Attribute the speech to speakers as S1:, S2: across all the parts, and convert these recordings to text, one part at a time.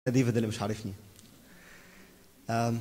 S1: ديفيد اللي مش عارفني آم،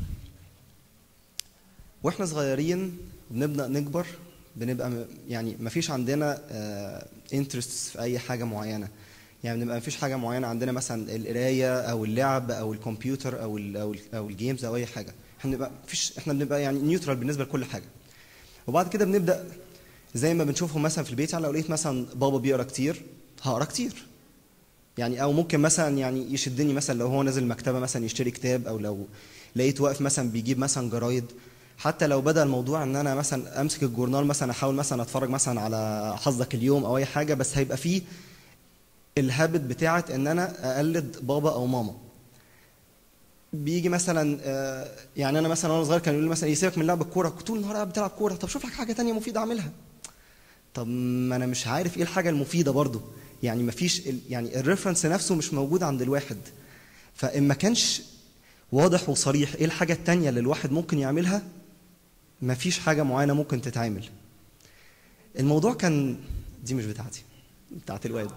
S1: واحنا صغيرين بنبدا نكبر بنبقى م- يعني ما فيش عندنا انترست في اي حاجه معينه يعني بنبقى ما فيش حاجه معينه عندنا مثلا القرايه او اللعب او الكمبيوتر او ال او ال او الجيمز او اي حاجه احنا بنبقى فيش احنا بنبقى يعني نيوترال بالنسبه لكل حاجه وبعد كده بنبدا زي ما بنشوفهم مثلا في البيت يعني لو لقيت مثلا بابا بيقرا كتير هقرا كتير يعني او ممكن مثلا يعني يشدني مثلا لو هو نازل المكتبه مثلا يشتري كتاب او لو لقيت واقف مثلا بيجيب مثلا جرايد حتى لو بدا الموضوع ان انا مثلا امسك الجورنال مثلا احاول مثلا اتفرج مثلا على حظك اليوم او اي حاجه بس هيبقى فيه الهابت بتاعت ان انا اقلد بابا او ماما بيجي مثلا آه، يعني انا مثلا وانا صغير كان يقول لي مثلا يسيبك من لعب الكوره طول النهار قاعد بتلعب كوره طب شوف لك حاجه تانية مفيده اعملها طب ما انا مش عارف ايه الحاجه المفيده برضو يعني مفيش ال- يعني الريفرنس نفسه مش موجود عند الواحد فان ما كانش واضح وصريح ايه الحاجه التانية اللي الواحد ممكن يعملها مفيش حاجه معينه ممكن تتعمل الموضوع كان دي مش بتاعتي بتاعت الواد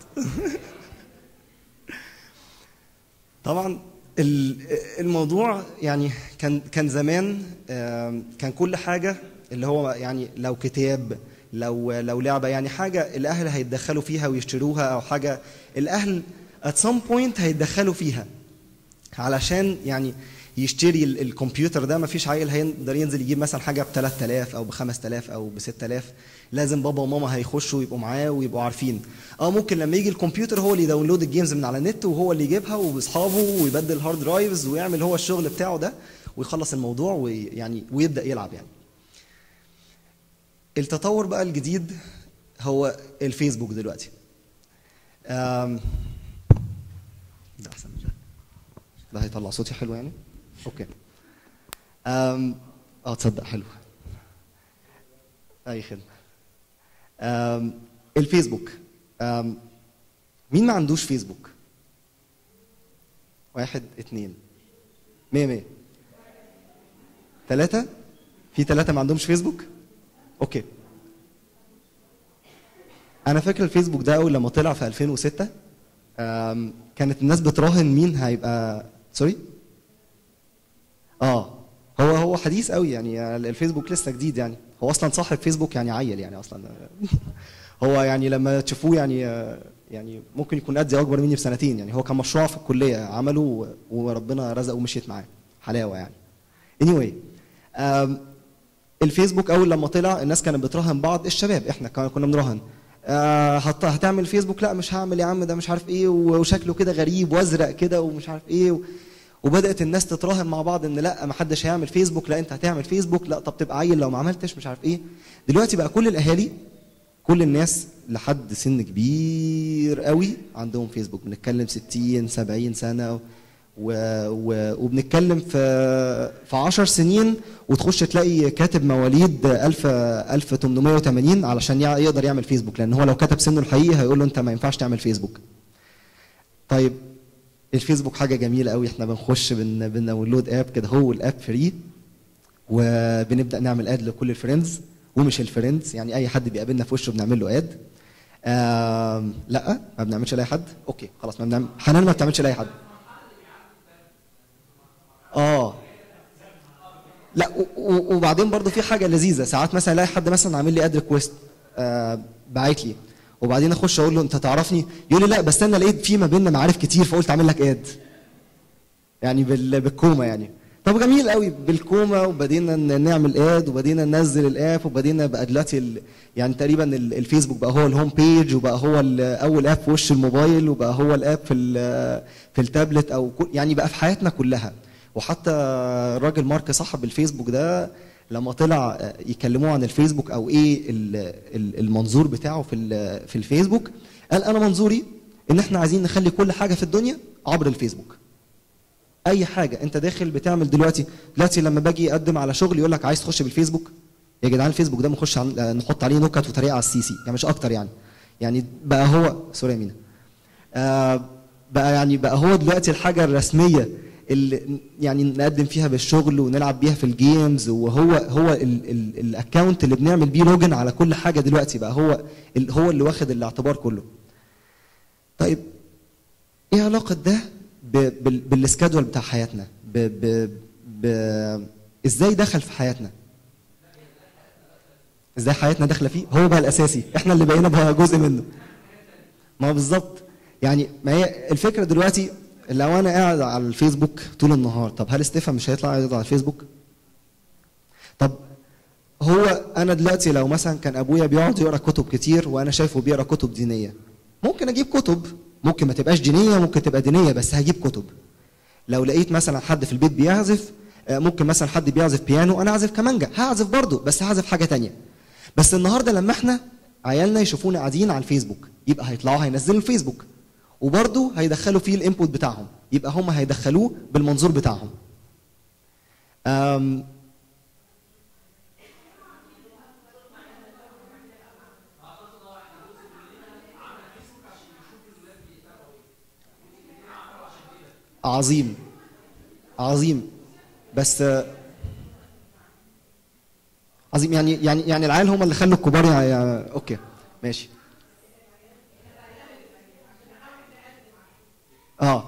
S1: طبعا ال- الموضوع يعني كان كان زمان آم، كان كل حاجه اللي هو يعني لو كتاب لو لو لعبه يعني حاجه الاهل هيتدخلوا فيها ويشتروها او حاجه الاهل at some point هيتدخلوا فيها علشان يعني يشتري ال- الكمبيوتر ده مفيش عيل هيقدر ينزل يجيب مثلا حاجه ب 3000 او ب 5000 او ب 6000 لازم بابا وماما هيخشوا ويبقوا معاه ويبقوا عارفين اه ممكن لما يجي الكمبيوتر هو اللي يداونلود الجيمز من على النت وهو اللي يجيبها واصحابه ويبدل هارد درايفز ويعمل هو الشغل بتاعه ده ويخلص الموضوع ويعني ويبدا يلعب يعني التطور بقى الجديد هو الفيسبوك دلوقتي آم، ده احسن من ده ده هيطلع صوتي حلو يعني اوكي أم... اه تصدق حلو اي خدمه أم... الفيسبوك أم... مين ما عندوش فيسبوك واحد اتنين مية مية ثلاثة في ثلاثة ما عندهمش فيسبوك اوكي انا فاكر الفيسبوك ده اول لما طلع في 2006 أم... كانت الناس بتراهن مين هيبقى سوري اه هو هو حديث قوي يعني الفيسبوك لسه جديد يعني هو اصلا صاحب فيسبوك يعني عيل يعني اصلا هو يعني لما تشوفوه يعني يعني ممكن يكون قدي اكبر مني بسنتين يعني هو كان مشروع في الكليه عمله وربنا رزقه ومشيت معاه حلاوه يعني anyway آم، الفيسبوك اول لما طلع الناس كانت بتراهن بعض الشباب احنا كنا كنا بنراهن آه، هت- هتعمل فيسبوك لا مش هعمل يا عم ده مش عارف ايه وشكله كده غريب وازرق كده ومش عارف ايه و... وبدات الناس تتراهن مع بعض ان لا ما حدش هيعمل فيسبوك لا انت هتعمل فيسبوك لا طب تبقى عيل لو ما عملتش مش عارف ايه دلوقتي بقى كل الاهالي كل الناس لحد سن كبير قوي عندهم فيسبوك بنتكلم 60 70 سنه و... و... وبنتكلم في في 10 سنين وتخش تلاقي كاتب مواليد 1000 1880 علشان يع- يقدر يعمل فيسبوك لان هو لو كتب سنه الحقيقي هيقول له انت ما ينفعش تعمل فيسبوك طيب الفيسبوك حاجه جميله قوي احنا بنخش بن بنداونلود اب كده هو الاب فري وبنبدا نعمل اد لكل الفريندز ومش الفريندز يعني اي حد بيقابلنا في وشه بنعمل له اد آم لا ما بنعملش لاي حد اوكي خلاص ما بنعمل حنان ما بتعملش لاي حد اه لا و- و- وبعدين برضو في حاجه لذيذه ساعات مثلا الاقي حد مثلا عامل لي اد ريكويست آه باعت لي وبعدين اخش اقول له انت تعرفني يقول لي لا بس انا لقيت في ما بيننا معارف كتير فقلت اعمل لك اد يعني بال- بالكومه يعني طب جميل قوي بالكومه وبدينا ن- نعمل اد وبدينا ننزل الاب وبدينا بقى دلوقتي ال- يعني تقريبا ال- الفيسبوك بقى هو الهوم بيج وبقى هو ال- اول اب في وش الموبايل وبقى هو الاب في ال- في التابلت او كل- يعني بقى في حياتنا كلها وحتى الراجل مارك صاحب الفيسبوك ده لما طلع آه، يكلموه عن الفيسبوك او ايه ال- ال- المنظور بتاعه في ال- في الفيسبوك قال انا منظوري ان احنا عايزين نخلي كل حاجه في الدنيا عبر الفيسبوك اي حاجه انت داخل بتعمل دلوقتي دلوقتي لما باجي اقدم على شغل يقول لك عايز تخش بالفيسبوك يا جدعان الفيسبوك ده نخش عن... آه، نحط عليه نكت وتريقه على السيسي يعني مش اكتر يعني يعني بقى هو سوري يا مينا آه بقى يعني بقى هو دلوقتي الحاجه الرسميه اللي يعني نقدم فيها بالشغل ونلعب بيها في الجيمز وهو هو الاكونت اللي بنعمل بيه لوجن على كل حاجه دلوقتي بقى هو ال- هو اللي واخد الاعتبار كله طيب ايه علاقه ده ب- بال- بالسكادول بتاع حياتنا ب... ب... ب... ازاي دخل في حياتنا ازاي حياتنا داخله فيه هو بقى الاساسي احنا اللي بقينا بقى جزء منه ما هو بالظبط يعني ما هي الفكره دلوقتي لو انا قاعد على الفيسبوك طول النهار طب هل ستيفن مش هيطلع يقعد على الفيسبوك طب هو انا دلوقتي لو مثلا كان ابويا بيقعد يقرا كتب كتير وانا شايفه بيقرا كتب دينيه ممكن اجيب كتب ممكن ما تبقاش دينيه ممكن تبقى دينيه بس هجيب كتب لو لقيت مثلا حد في البيت بيعزف آه، ممكن مثلا حد بيعزف بيانو انا اعزف كمانجا هعزف برضه بس هعزف حاجه تانية بس النهارده لما احنا عيالنا يشوفونا قاعدين على الفيسبوك يبقى هيطلعوا هينزلوا الفيسبوك وبرضه هيدخلوا فيه الانبوت بتاعهم يبقى هم هيدخلوه بالمنظور بتاعهم أم عظيم عظيم بس آه، عظيم يعني يعني يعني العيال هم اللي خلوا الكبار يع- يع- اوكي ماشي اه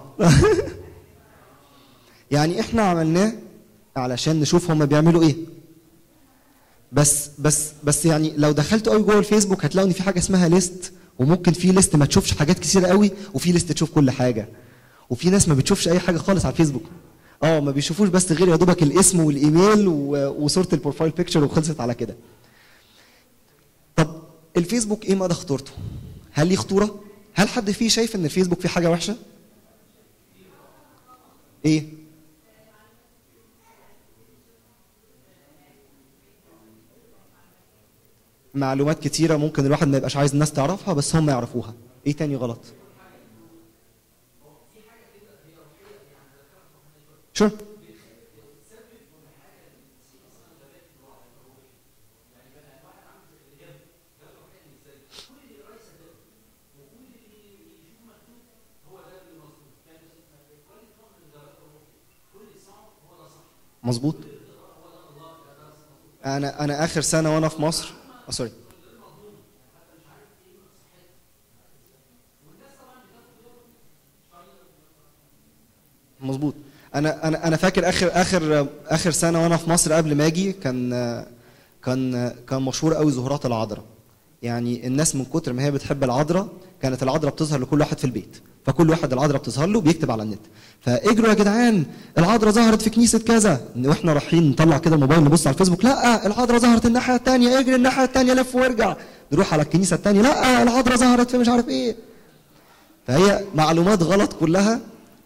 S1: يعني احنا عملناه علشان نشوف هم بيعملوا ايه بس بس بس يعني لو دخلتوا قوي جوه الفيسبوك هتلاقوا ان في حاجه اسمها ليست وممكن في ليست ما تشوفش حاجات كتيره قوي وفي ليست تشوف كل حاجه وفي ناس ما بتشوفش اي حاجه خالص على الفيسبوك اه ما بيشوفوش بس غير يا دوبك الاسم والايميل و- وصوره البروفايل بيكتشر وخلصت على كده طب الفيسبوك ايه مدى خطورته هل ليه خطوره هل حد فيه شايف ان الفيسبوك فيه حاجه وحشه ايه معلومات كتيرة ممكن الواحد ما يبقاش عايز الناس تعرفها بس هم يعرفوها ايه تاني غلط شور مظبوط انا انا اخر سنه وانا في مصر اه سوري مظبوط انا انا انا فاكر اخر اخر اخر سنه وانا في مصر قبل ما اجي كان كان كان مشهور قوي ظهورات العذراء يعني الناس من كتر ما هي بتحب العذراء كانت العذراء بتظهر لكل واحد في البيت فكل واحد العذراء بتظهر له بيكتب على النت فاجروا يا جدعان العذراء ظهرت في كنيسه كذا واحنا رايحين نطلع كده الموبايل نبص على الفيسبوك لا العذراء ظهرت الناحيه الثانيه اجري الناحيه الثانيه لف وارجع نروح على الكنيسه الثانيه لا العذراء ظهرت في مش عارف ايه فهي معلومات غلط كلها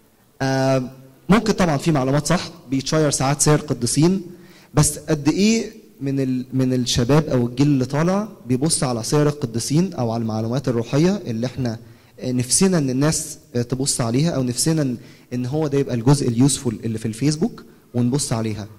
S1: آه، ممكن طبعا في معلومات صح بيتشير ساعات سير قديسين بس قد ايه من ال... من الشباب او الجيل اللي طالع بيبص على سير القديسين او على المعلومات الروحيه اللي احنا نفسنا ان الناس تبص عليها او نفسنا ان- ان هو ده يبقى الجزء اليوسفول اللي في الفيسبوك ونبص عليها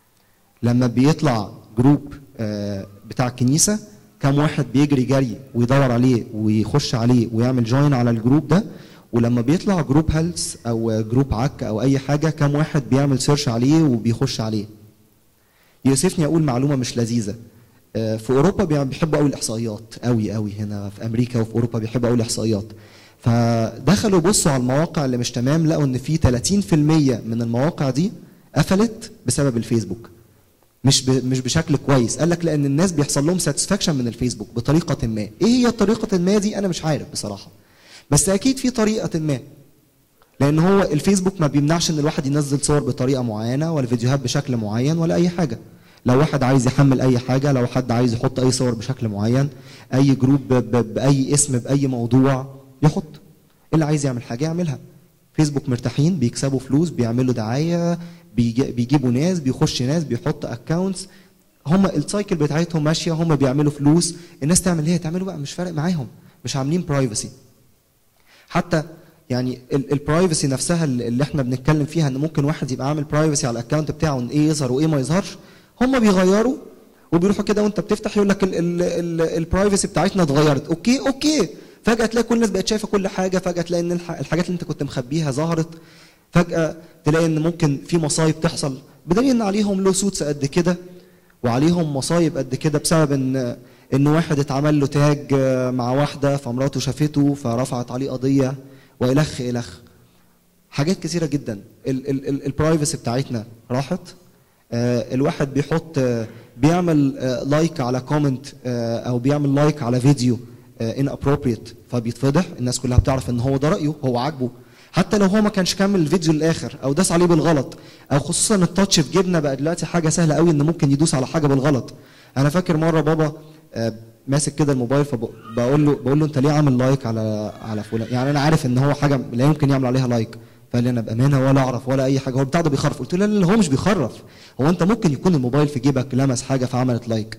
S1: لما بيطلع جروب آه، بتاع الكنيسه كم واحد بيجري جري ويدور عليه ويخش عليه ويعمل جوين على الجروب ده ولما بيطلع جروب هيلث او جروب عك او اي حاجه كم واحد بيعمل سيرش عليه وبيخش عليه يوسفني اقول معلومه مش لذيذه آه، في اوروبا بي- بيحبوا قوي الاحصائيات قوي قوي هنا في امريكا وفي اوروبا بيحبوا قوي الاحصائيات فدخلوا بصوا على المواقع اللي مش تمام لقوا ان في 30% من المواقع دي قفلت بسبب الفيسبوك مش ب... مش بشكل كويس قال لك لان الناس بيحصل لهم ساتسفاكشن من الفيسبوك بطريقه ما ايه هي الطريقه ما دي انا مش عارف بصراحه بس اكيد في طريقه ما لان هو الفيسبوك ما بيمنعش ان الواحد ينزل صور بطريقه معينه ولا فيديوهات بشكل معين ولا اي حاجه لو واحد عايز يحمل اي حاجه لو حد عايز يحط اي صور بشكل معين اي جروب ب... ب... باي اسم باي موضوع يحط اللي عايز يعمل حاجه يعملها فيسبوك مرتاحين بيكسبوا فلوس بيعملوا دعايه بيجي- بيجيبوا ناس بيخش ناس بيحط اكونتس هم السايكل بتاعتهم ماشيه هم بيعملوا فلوس الناس تعمل اللي هي تعمله بقى مش فارق معاهم مش عاملين برايفسي حتى يعني البرايفسي نفسها اللي اللي احنا بنتكلم فيها ان ممكن واحد يبقى عامل برايفسي على الاكونت بتاعه ان ايه يظهر وايه ما يظهرش هم بيغيروا وبيروحوا كده وانت بتفتح يقول لك البرايفسي بتاعتنا اتغيرت اوكي اوكي فجاه تلاقي كل الناس بقت شايفه كل حاجه فجاه تلاقي ان الح- الحاجات اللي انت كنت مخبيها ظهرت فجاه تلاقي ان ممكن في مصايب تحصل بدليل ان عليهم لو سوتس قد كده وعليهم مصايب قد كده بسبب ان ان واحد اتعمل له تاج مع واحده فمراته شافته فرفعت عليه قضيه والخ الخ حاجات كثيره جدا البرايفسي بتاعتنا راحت آه، الواحد بيحط آه، بيعمل آه، لايك على كومنت او بيعمل لايك على فيديو ان ابروبريت فبيتفضح الناس كلها بتعرف ان هو ده رايه هو عاجبه حتى لو هو ما كانش كمل الفيديو للاخر او داس عليه بالغلط او خصوصا التاتش في جبنه بقى دلوقتي حاجه سهله قوي ان ممكن يدوس على حاجه بالغلط انا فاكر مره بابا آه، ماسك كده الموبايل فبقول له بقول له انت ليه عامل لايك على على فلان يعني انا عارف ان هو حاجه لا يمكن يعمل عليها لايك فقال لي انا بامانه ولا اعرف ولا اي حاجه هو بتاع ده بيخرف قلت له لا لا هو مش بيخرف هو انت ممكن يكون الموبايل في جيبك لمس حاجه فعملت لايك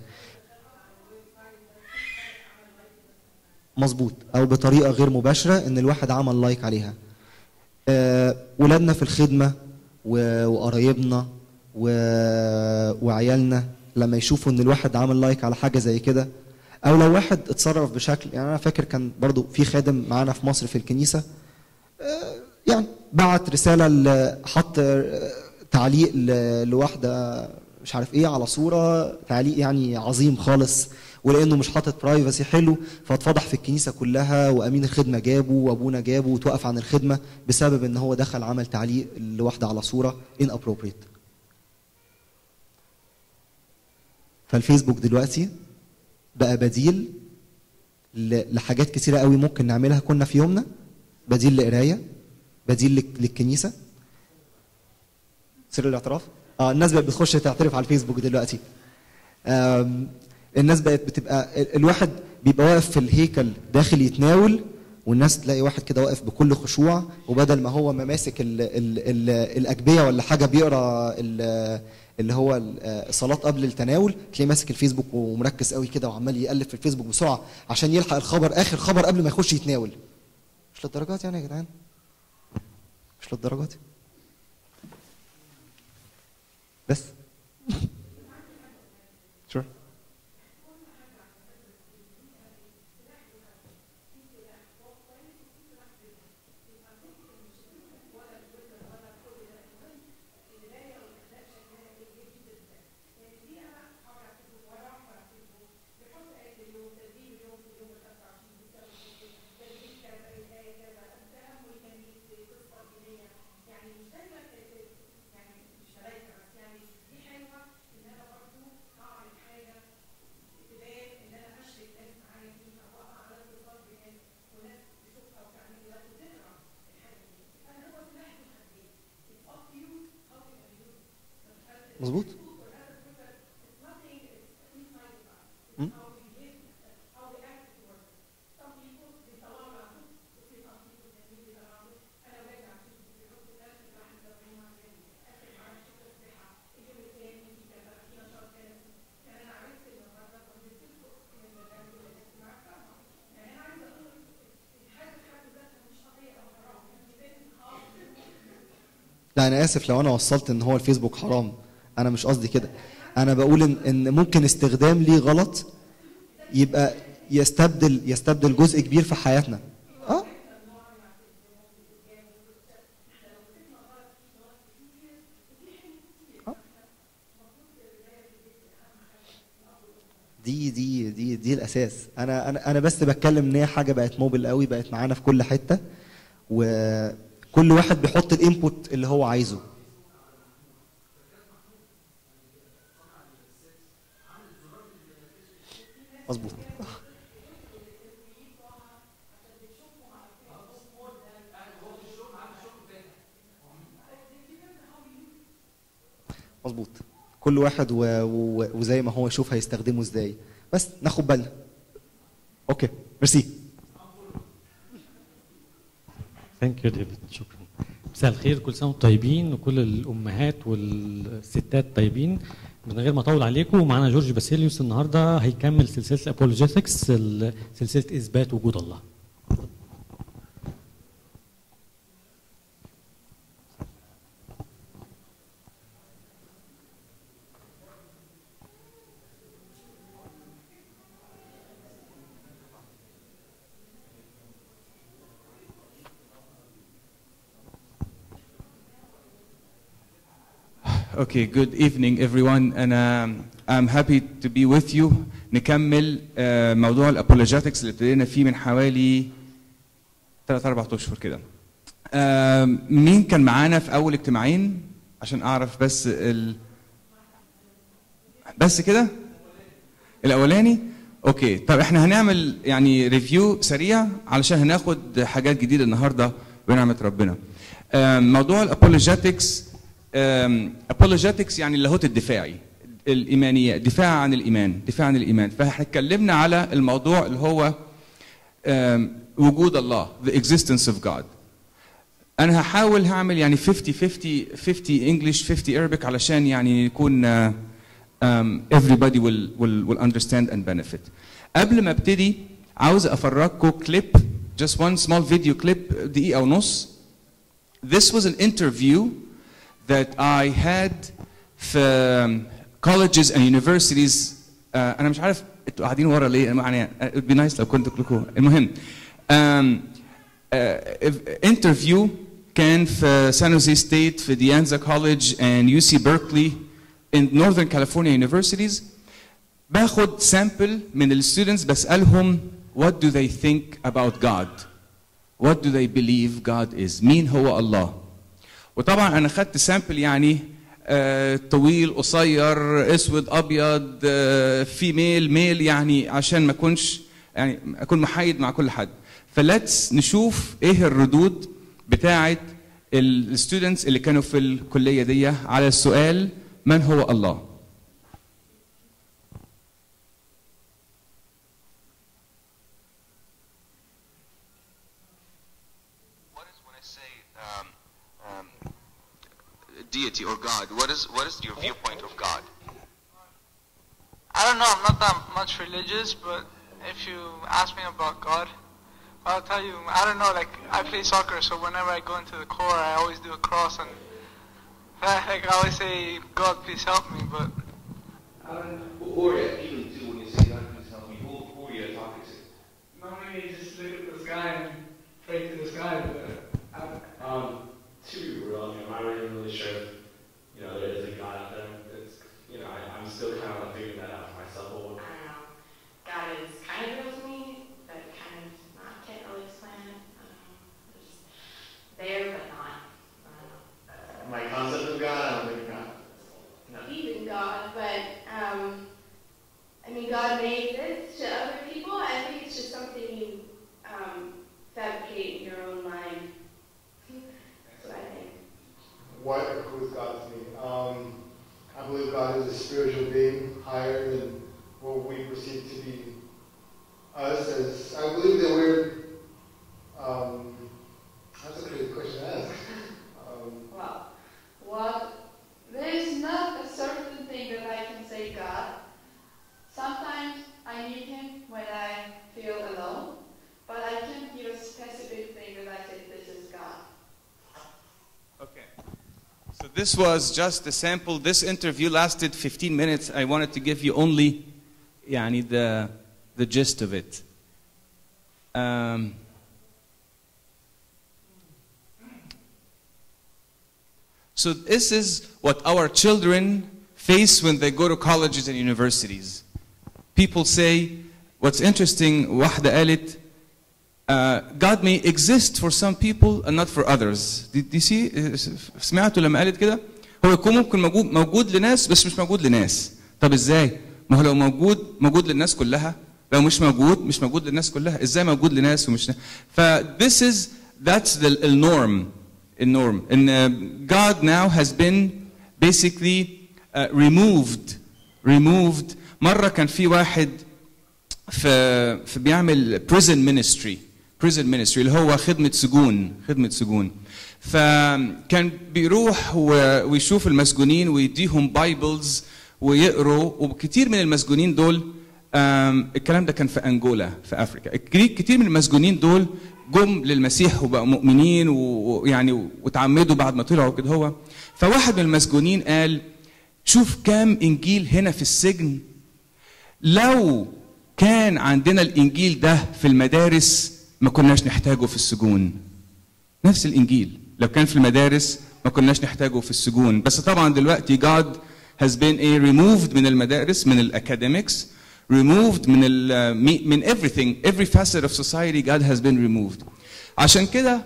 S1: مظبوط او بطريقه غير مباشره ان الواحد عمل لايك عليها آه، ولادنا في الخدمه و- وقرايبنا و- وعيالنا لما يشوفوا ان الواحد عمل لايك على حاجه زي كده او لو واحد اتصرف بشكل يعني انا فاكر كان برضو في خادم معانا في مصر في الكنيسه آه، يعني بعت رساله ل- حط آه، تعليق ل- لواحده مش عارف ايه على صوره تعليق يعني عظيم خالص ولانه مش حاطط برايفسي حلو فاتفضح في الكنيسه كلها وامين الخدمه جابه وابونا جابه وتوقف عن الخدمه بسبب ان هو دخل عمل تعليق لواحده على صوره ان ابروبريت فالفيسبوك دلوقتي بقى بديل ل- لحاجات كتيره قوي ممكن نعملها كنا في يومنا بديل لقرايه بديل لل- للكنيسه سر الاعتراف اه الناس بقت بتخش تعترف على الفيسبوك دلوقتي آم، الناس بقت بتبقى ال- الواحد بيبقى واقف في الهيكل داخل يتناول والناس تلاقي واحد كده واقف بكل خشوع وبدل ما هو ما ماسك ال ال ال الاجبيه ولا حاجه بيقرا ال- اللي هو ال- الصلاه قبل التناول تلاقيه ماسك الفيسبوك ومركز قوي كده وعمال يقلب في الفيسبوك بسرعه عشان يلحق الخبر اخر خبر قبل ما يخش يتناول مش للدرجات يعني يا جدعان مش للدرجات بس sure مظبوط مم. لا انا اسف لو انا وصلت ان هو الفيسبوك حرام انا مش قصدي كده انا بقول ان ان ممكن استخدام ليه غلط يبقى يستبدل يستبدل جزء كبير في حياتنا اه آه. دي دي دي دي الاساس انا انا انا بس بتكلم ان هي حاجه بقت موبل قوي بقت معانا في كل حته وكل واحد بيحط الانبوت اللي هو عايزه مظبوط مظبوط كل واحد و... و... وزي ما هو يشوف هيستخدمه ازاي بس ناخد بالنا اوكي ميرسي
S2: ثانك يو ديفيد شكرا مساء الخير كل سنه وانتم طيبين وكل الامهات والستات طيبين من غير ما اطول عليكم معانا جورج باسيليوس النهارده هيكمل سلسله الابولوجيتكس سلسله اثبات وجود الله
S3: Okay, good evening everyone and um, I'm happy to be with you نكمل آه، موضوع الابولوجيتكس اللي ابتدينا فيه من حوالي 3 4 اشهر كده. آم، مين كان معانا في اول اجتماعين عشان اعرف بس ال... بس كده الاولاني اوكي طب احنا هنعمل يعني ريفيو سريع علشان هناخد حاجات جديده النهارده بنعمه ربنا آم، موضوع الابولوجيتكس ابولوجيتكس يعني اللاهوت الدفاعي الايمانيات دفاع عن الايمان دفاع عن الايمان فاحنا اتكلمنا على الموضوع اللي هو آم، وجود الله the existence of God انا هحاول هعمل يعني 50 50 50 English 50 Arabic علشان يعني يكون uh, um, everybody will, will, will understand and benefit قبل ما ابتدي عاوز افرجكم كليب just one small video clip دقيقة ونص This was an interview that I had في um, colleges and universities uh, انا مش عارف انتوا قاعدين ورا ليه يعني it would be nice لو كنتوا كلكم المهم um, uh, interview كان في San Jose State في Dianza College and UC Berkeley in Northern California universities باخد sample من الستودنتس بسألهم what do they think about God what do they believe God is مين هو الله وطبعا انا خدت سامبل يعني آه، طويل قصير اسود ابيض فيميل ميل يعني عشان ما اكونش يعني اكون محايد مع كل حد فلتس نشوف ايه الردود بتاعه الستودنتس اللي كانوا في الكليه دي على السؤال من هو الله
S4: What is when I say um, um, deity or God? What is what is your viewpoint of God?
S5: I don't know, I'm not that much religious, but if you ask me about God, I'll tell you, I don't know, like, I play soccer, so whenever I go into the core, I always do a cross, and, like, I always say, God, please help me, but,
S4: Who are you appealing to when you say God, please help me? Who, who are you talking to?
S5: normally you just look at the sky and pray to the sky, but, I,
S6: Um, to be real, I mean, I'm not even really sure if, you know, there is a God out there. It's, you know, I, I'm still kind of like figuring that out for myself. But what,
S7: I don't know. God is kind of real to me, but kind of not. Can't really explain it. I don't know. Just there, but not. I don't know.
S6: my concept of God, I don't think God. No.
S8: believe in God, but um, I mean, God may exist to other people. I think it's just something you um, fabricate in your own mind. That's what I think.
S9: What or who is God to me? Um, I believe God is a spiritual being higher than what we perceive to be us. As I believe that we're. Um, that's a crazy question to ask. Um,
S8: Well, what there is not a certain thing that I can say God. Sometimes I need Him when I feel alone, but I can't give a specific thing that I say this is God.
S3: Okay. So this was just a sample. This interview lasted 15 minutes. I wanted to give you only يعني the, the gist of it. Um, so this is what our children face when they go to colleges and universities. People say, what's interesting, واحدة قالت, uh, God may exist for some people and not for others. Did you see سمعتوا لما قالت كده؟ هو يكون ممكن موجود موجود لناس بس مش موجود لناس. طب ازاي؟ ما هو لو موجود موجود للناس كلها لو مش موجود مش موجود للناس كلها ازاي موجود لناس ومش ف this is that's the النورم النورم ان uh, God now has been basically uh, removed removed مرة كان في واحد في في بيعمل prison ministry prison ministry اللي هو خدمة سجون خدمة سجون فكان بيروح و- ويشوف المسجونين ويديهم بايبلز ويقروا وكتير من المسجونين دول آم، الكلام ده كان في انجولا في افريكا كتير كتير من المسجونين دول جم للمسيح وبقوا مؤمنين و- ويعني وتعمدوا بعد ما طلعوا كده هو فواحد من المسجونين قال شوف كام انجيل هنا في السجن لو كان عندنا الانجيل ده في المدارس ما كناش نحتاجه في السجون نفس الانجيل لو كان في المدارس ما كناش نحتاجه في السجون بس طبعا دلوقتي God has been a removed من المدارس من الاكاديميكس removed من ال من everything every facet of society God has been removed عشان كده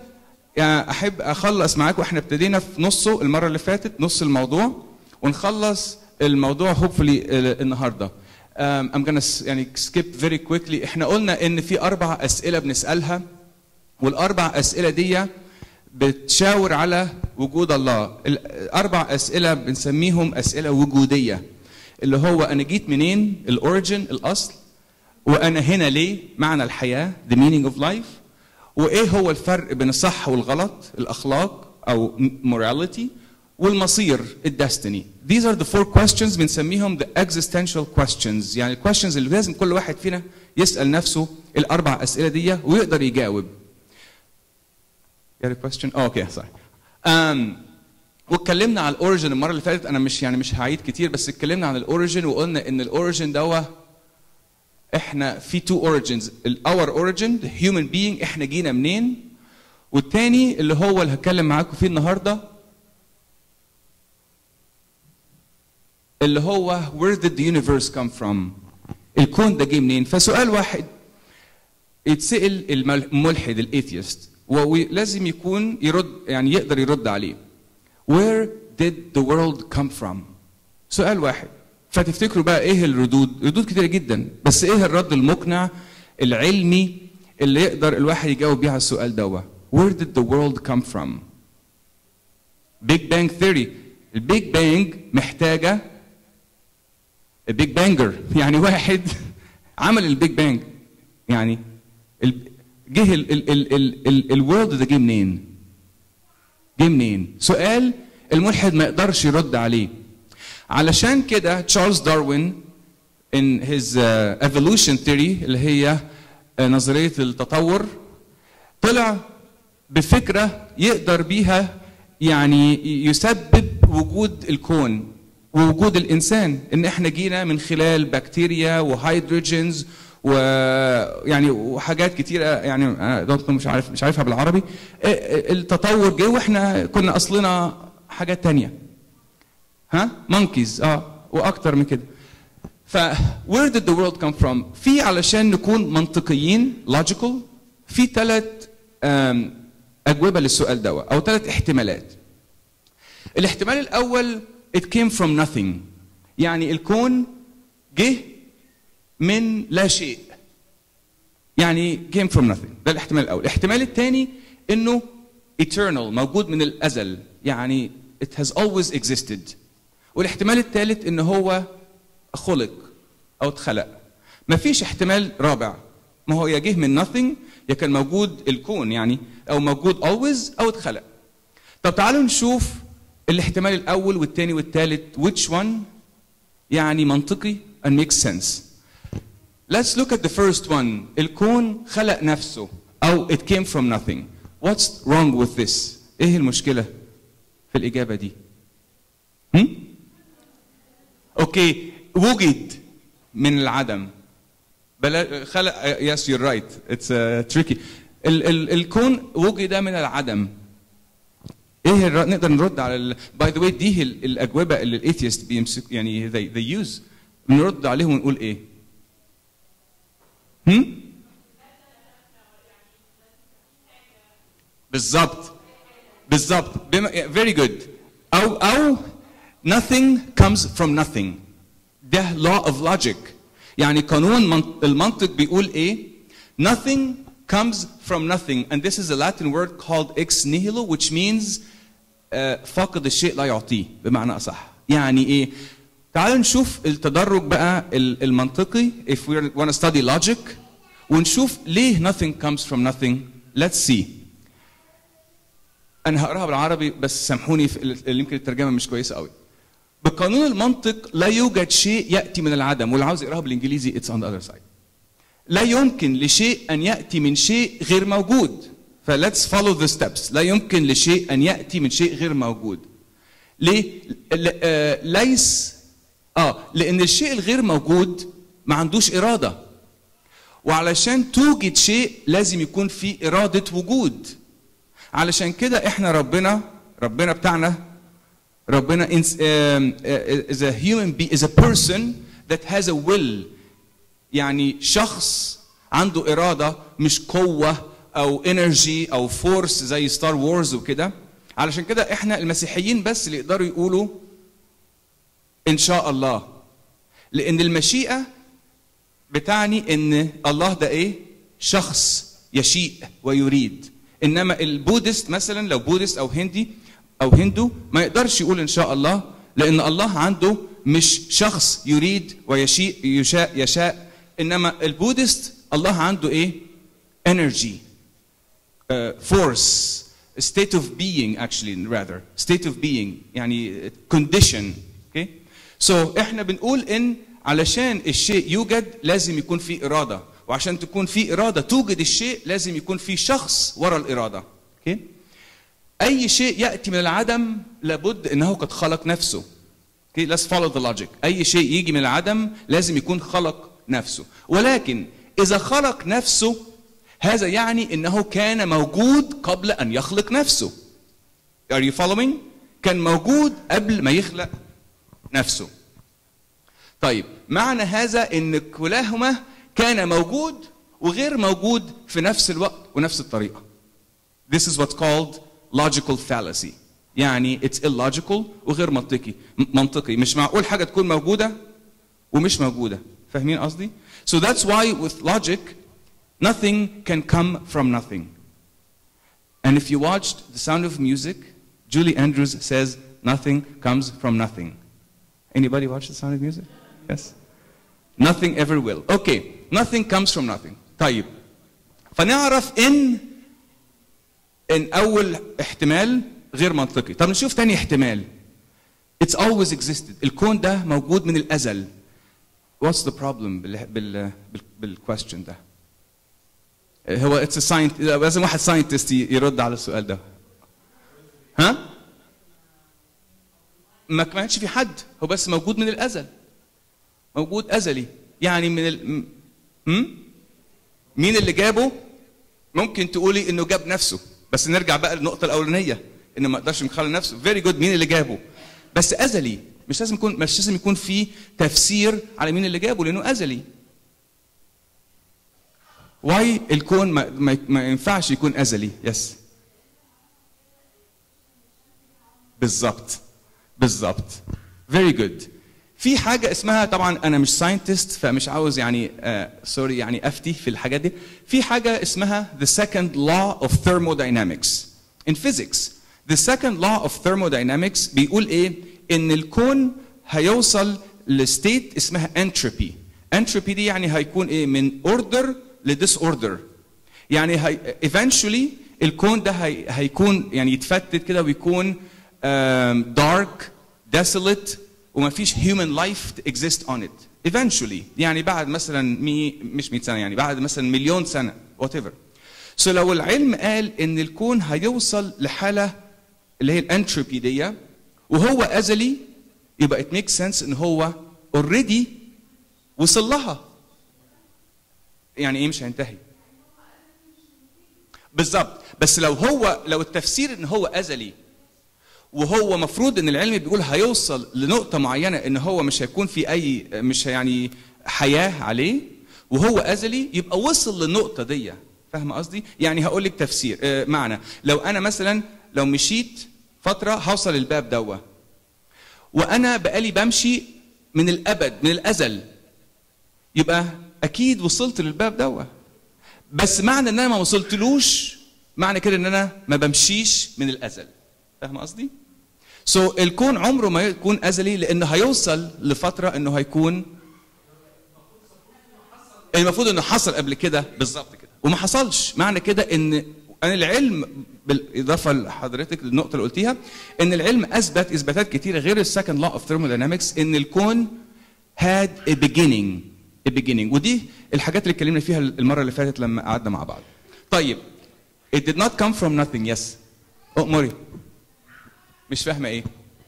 S3: يعني احب اخلص معاكم احنا ابتدينا في نصه المره اللي فاتت نص الموضوع ونخلص الموضوع hopefully ال- النهارده um, I'm gonna s- يعني skip very quickly احنا قلنا ان في اربع اسئله بنسالها والاربع اسئله دي بتشاور على وجود الله الاربع اسئله بنسميهم اسئله وجوديه اللي هو انا جيت منين الاوريجن الاصل وانا هنا ليه معنى الحياه the meaning of life وايه هو الفرق بين الصح والغلط الاخلاق او morality والمصير الدستني these are the four questions بنسميهم the existential questions يعني الكويشنز اللي لازم كل واحد فينا يسال نفسه الاربع اسئله دي ويقدر يجاوب You had a question? Oh, okay, sorry. Um, واتكلمنا على الاوريجن المره اللي فاتت انا مش يعني مش هعيد كتير بس اتكلمنا عن الاوريجن وقلنا ان الاوريجن دوا احنا في تو اوريجنز الاور اوريجن the human being احنا جينا منين والتاني اللي هو اللي هتكلم معاكم فيه النهارده اللي هو where did the universe come from الكون ده جه منين فسؤال واحد يتسأل المل- الملحد الايثيست ولازم يكون يرد يعني يقدر يرد عليه where did the world come from سؤال واحد فتفتكروا بقى ايه الردود ردود كتيره جدا بس ايه الرد المقنع العلمي اللي يقدر الواحد يجاوب بيه على السؤال ده where did the world come from Big Bang Theory البيج بانج محتاجه البيج بانجر يعني واحد عمل البيج بانج يعني ال- جه ال- ال- ال- ال- ال- الورلد ده جه منين؟ جه منين؟ سؤال الملحد ما يقدرش يرد عليه. علشان كده تشارلز داروين in his uh, evolution theory اللي هي uh, نظرية التطور طلع بفكرة يقدر بيها يعني يسبب وجود الكون ووجود الانسان ان احنا جينا من خلال بكتيريا وهيدروجينز ويعني وحاجات كتيره يعني أنا don't know مش عارف مش عارفها بالعربي ا- ا- التطور جه واحنا كنا اصلنا حاجات تانية ها مونكيز اه واكتر من كده ف where did the world come from في علشان نكون منطقيين logical في ثلاث اجوبه للسؤال ده او ثلاث احتمالات الاحتمال الاول it came from nothing يعني الكون جه من لا شيء يعني came from nothing ده الاحتمال الاول الاحتمال الثاني انه eternal موجود من الازل يعني it has always existed والاحتمال الثالث ان هو خلق او اتخلق مفيش احتمال رابع ما هو يا جه من nothing يا كان موجود الكون يعني او موجود always او اتخلق طب تعالوا نشوف الاحتمال الاول والثاني والثالث which one يعني منطقي and makes sense Let's look at the first one. الكون خلق نفسه أو it came from nothing. What's wrong with this? إيه المشكلة في الإجابة دي؟ هم؟ أوكي وجد من العدم. بلا خلق yes you're right it's uh, tricky. ال ال الكون وجد من العدم. ايه الر... نقدر نرد على ال... باي ذا واي دي ال- الاجوبه اللي الايثيست بيمسك يعني they, they use بنرد عليهم ونقول ايه؟ هم؟ بالظبط بالظبط بما very good او او nothing comes from nothing ده law of logic يعني قانون من- المنطق بيقول ايه nothing comes from nothing and this is a Latin word called ex nihilo which means uh, فاقد الشيء لا يعطيه بمعنى اصح يعني ايه تعالوا نشوف التدرج بقى ال- المنطقي if we want to study logic ونشوف ليه nothing comes from nothing let's see انا هقراها بالعربي بس سامحوني في ال- اللي يمكن الترجمه مش كويسه قوي بقانون المنطق لا يوجد شيء ياتي من العدم واللي عاوز يقراها بالانجليزي it's on the other side لا يمكن لشيء ان ياتي من شيء غير موجود فليتس فولو ذا ستيبس لا يمكن لشيء ان ياتي من شيء غير موجود ليه ل- آه، ليس اه لان الشيء الغير موجود ما عندوش اراده وعلشان توجد شيء لازم يكون في اراده وجود علشان كده احنا ربنا ربنا بتاعنا ربنا is, um, uh, is a human being is a person that has a will يعني شخص عنده إرادة مش قوة او انرجي او فورس زي ستار وورز وكده علشان كده احنا المسيحيين بس اللي يقدروا يقولوا ان شاء الله لان المشيئه بتعني ان الله ده ايه شخص يشيء ويريد انما البودست مثلا لو بودست او هندي او هندو ما يقدرش يقول ان شاء الله لان الله عنده مش شخص يريد ويشيء يشاء يشاء انما البودست الله عنده ايه energy uh, force a state of being actually rather state of being يعني condition okay so احنا بنقول ان علشان الشيء يوجد لازم يكون في اراده وعشان تكون في اراده توجد الشيء لازم يكون في شخص ورا الاراده okay اي شيء ياتي من العدم لابد انه قد خلق نفسه okay let's follow the logic اي شيء يجي من العدم لازم يكون خلق نفسه ولكن اذا خلق نفسه هذا يعني انه كان موجود قبل ان يخلق نفسه are you following كان موجود قبل ما يخلق نفسه طيب معنى هذا ان كلاهما كان موجود وغير موجود في نفس الوقت ونفس الطريقه This is what's called logical fallacy يعني it's illogical وغير منطقي منطقي مش معقول حاجه تكون موجوده ومش موجوده فاهمين قصدي so that's why with logic nothing can come from nothing and if you watched the sound of music Julie Andrews says nothing comes from nothing anybody watch the sound of music yes nothing ever will okay nothing comes from nothing طيب فنعرف ان ان اول احتمال غير منطقي طب نشوف تاني احتمال it's always existed الكون ده موجود من الازل what's the problem بال بال بالكويستشن ده هو it's a science لازم واحد ساينتست يرد على السؤال ده ها ما كانش في حد هو بس موجود من الازل موجود ازلي يعني من ال... م? مين اللي جابه ممكن تقولي انه جاب نفسه بس نرجع بقى للنقطه الاولانيه انه ما يقدرش يخلي نفسه فيري جود مين اللي جابه بس ازلي مش لازم يكون مش لازم يكون في تفسير على مين اللي جابه لانه ازلي واي الكون ما, ما, ما ينفعش يكون ازلي يس بالظبط بالظبط فيري جود في حاجه اسمها طبعا انا مش ساينتست فمش عاوز يعني سوري uh, يعني افتي في الحاجات دي في حاجه اسمها the second law of thermodynamics in physics the second law of thermodynamics بيقول ايه ان الكون هيوصل لستيت اسمها entropy entropy دي يعني هيكون ايه من order لديس اوردر يعني هي eventually الكون ده هي هيكون يعني يتفتت كده ويكون um, dark desolate وما فيش human life to exist on it eventually يعني بعد مثلا مي مش 100 سنه يعني بعد مثلا مليون سنه whatever so لو العلم قال ان الكون هيوصل لحاله اللي هي الانتروبي دي وهو ازلي يبقى it makes sense ان هو already وصل لها يعني ايه مش هينتهي بالظبط بس لو هو لو التفسير ان هو ازلي وهو مفروض ان العلم بيقول هيوصل لنقطه معينه ان هو مش هيكون في اي مش يعني حياه عليه وهو ازلي يبقى وصل للنقطه دي فاهم قصدي يعني هقول لك تفسير آه معنى لو انا مثلا لو مشيت فتره هوصل الباب دوا وانا بقالي بمشي من الابد من الازل يبقى اكيد وصلت للباب دوا بس معنى ان انا ما وصلتلوش معنى كده ان انا ما بمشيش من الازل فاهم قصدي سو so, الكون عمره ما يكون ازلي لانه هيوصل لفتره انه هيكون المفروض انه حصل قبل كده بالظبط كده وما حصلش معنى كده ان ان العلم بالاضافه لحضرتك للنقطه اللي قلتيها ان العلم اثبت اثباتات كتيره غير السكند لا اوف ثيرموداينامكس ان الكون had a beginning a beginning ودي الحاجات اللي اتكلمنا فيها المره اللي فاتت لما قعدنا مع بعض طيب it did not come from nothing yes oh موري مش فاهمه ايه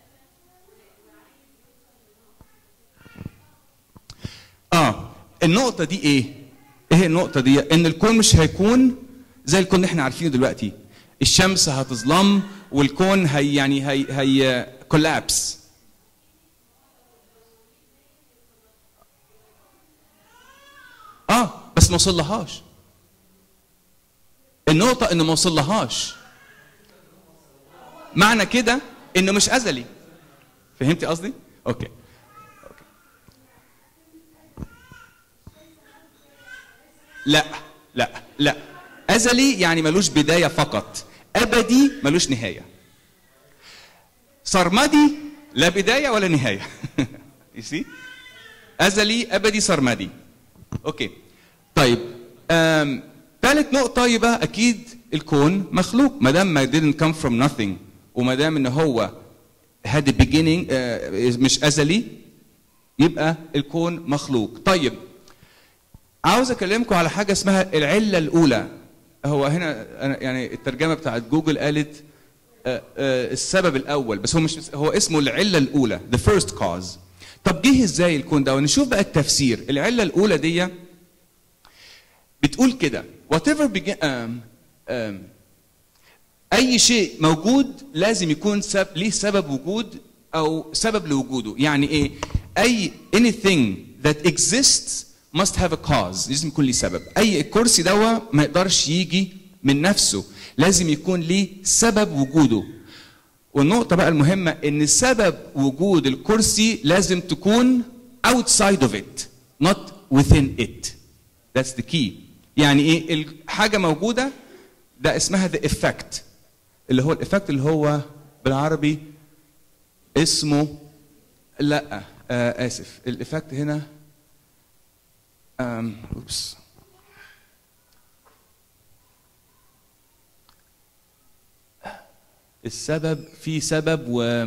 S3: اه النقطه دي ايه ايه النقطه دي ان الكون مش هيكون زي الكون اللي احنا عارفينه دلوقتي الشمس هتظلم والكون هي يعني هي هي كولابس اه بس ما وصلهاش النقطه انه ما وصلهاش معنى كده انه مش ازلي فهمتي قصدي اوكي لا لا لا ازلي يعني ملوش بدايه فقط ابدي ملوش نهايه سرمدي لا بدايه ولا نهايه يسي ازلي ابدي سرمدي اوكي طيب أم... ثالث نقطه يبقى اكيد الكون مخلوق ما دام ما didn't come from nothing وما دام ان هو had a beginning آه، مش ازلي يبقى الكون مخلوق طيب عاوز اكلمكم على حاجه اسمها العله الاولى هو هنا أنا يعني الترجمه بتاعت جوجل قالت آه، آه، السبب الاول بس هو مش هو اسمه العله الاولى the first cause طب جه ازاي الكون ده ونشوف بقى التفسير العله الاولى دي بتقول كده whatever began um, um, اي شيء موجود لازم يكون سب... ليه سبب وجود او سبب لوجوده يعني ايه اي anything that exists must have a cause لازم يكون ليه سبب اي الكرسي دوا ما يقدرش يجي من نفسه لازم يكون ليه سبب وجوده والنقطة بقى المهمة إن سبب وجود الكرسي لازم تكون outside of it not within it that's the key يعني إيه الحاجة موجودة ده اسمها the effect اللي هو الإفكت اللي هو بالعربي اسمه لا آه آسف الإفكت هنا أم أوبس السبب في سبب و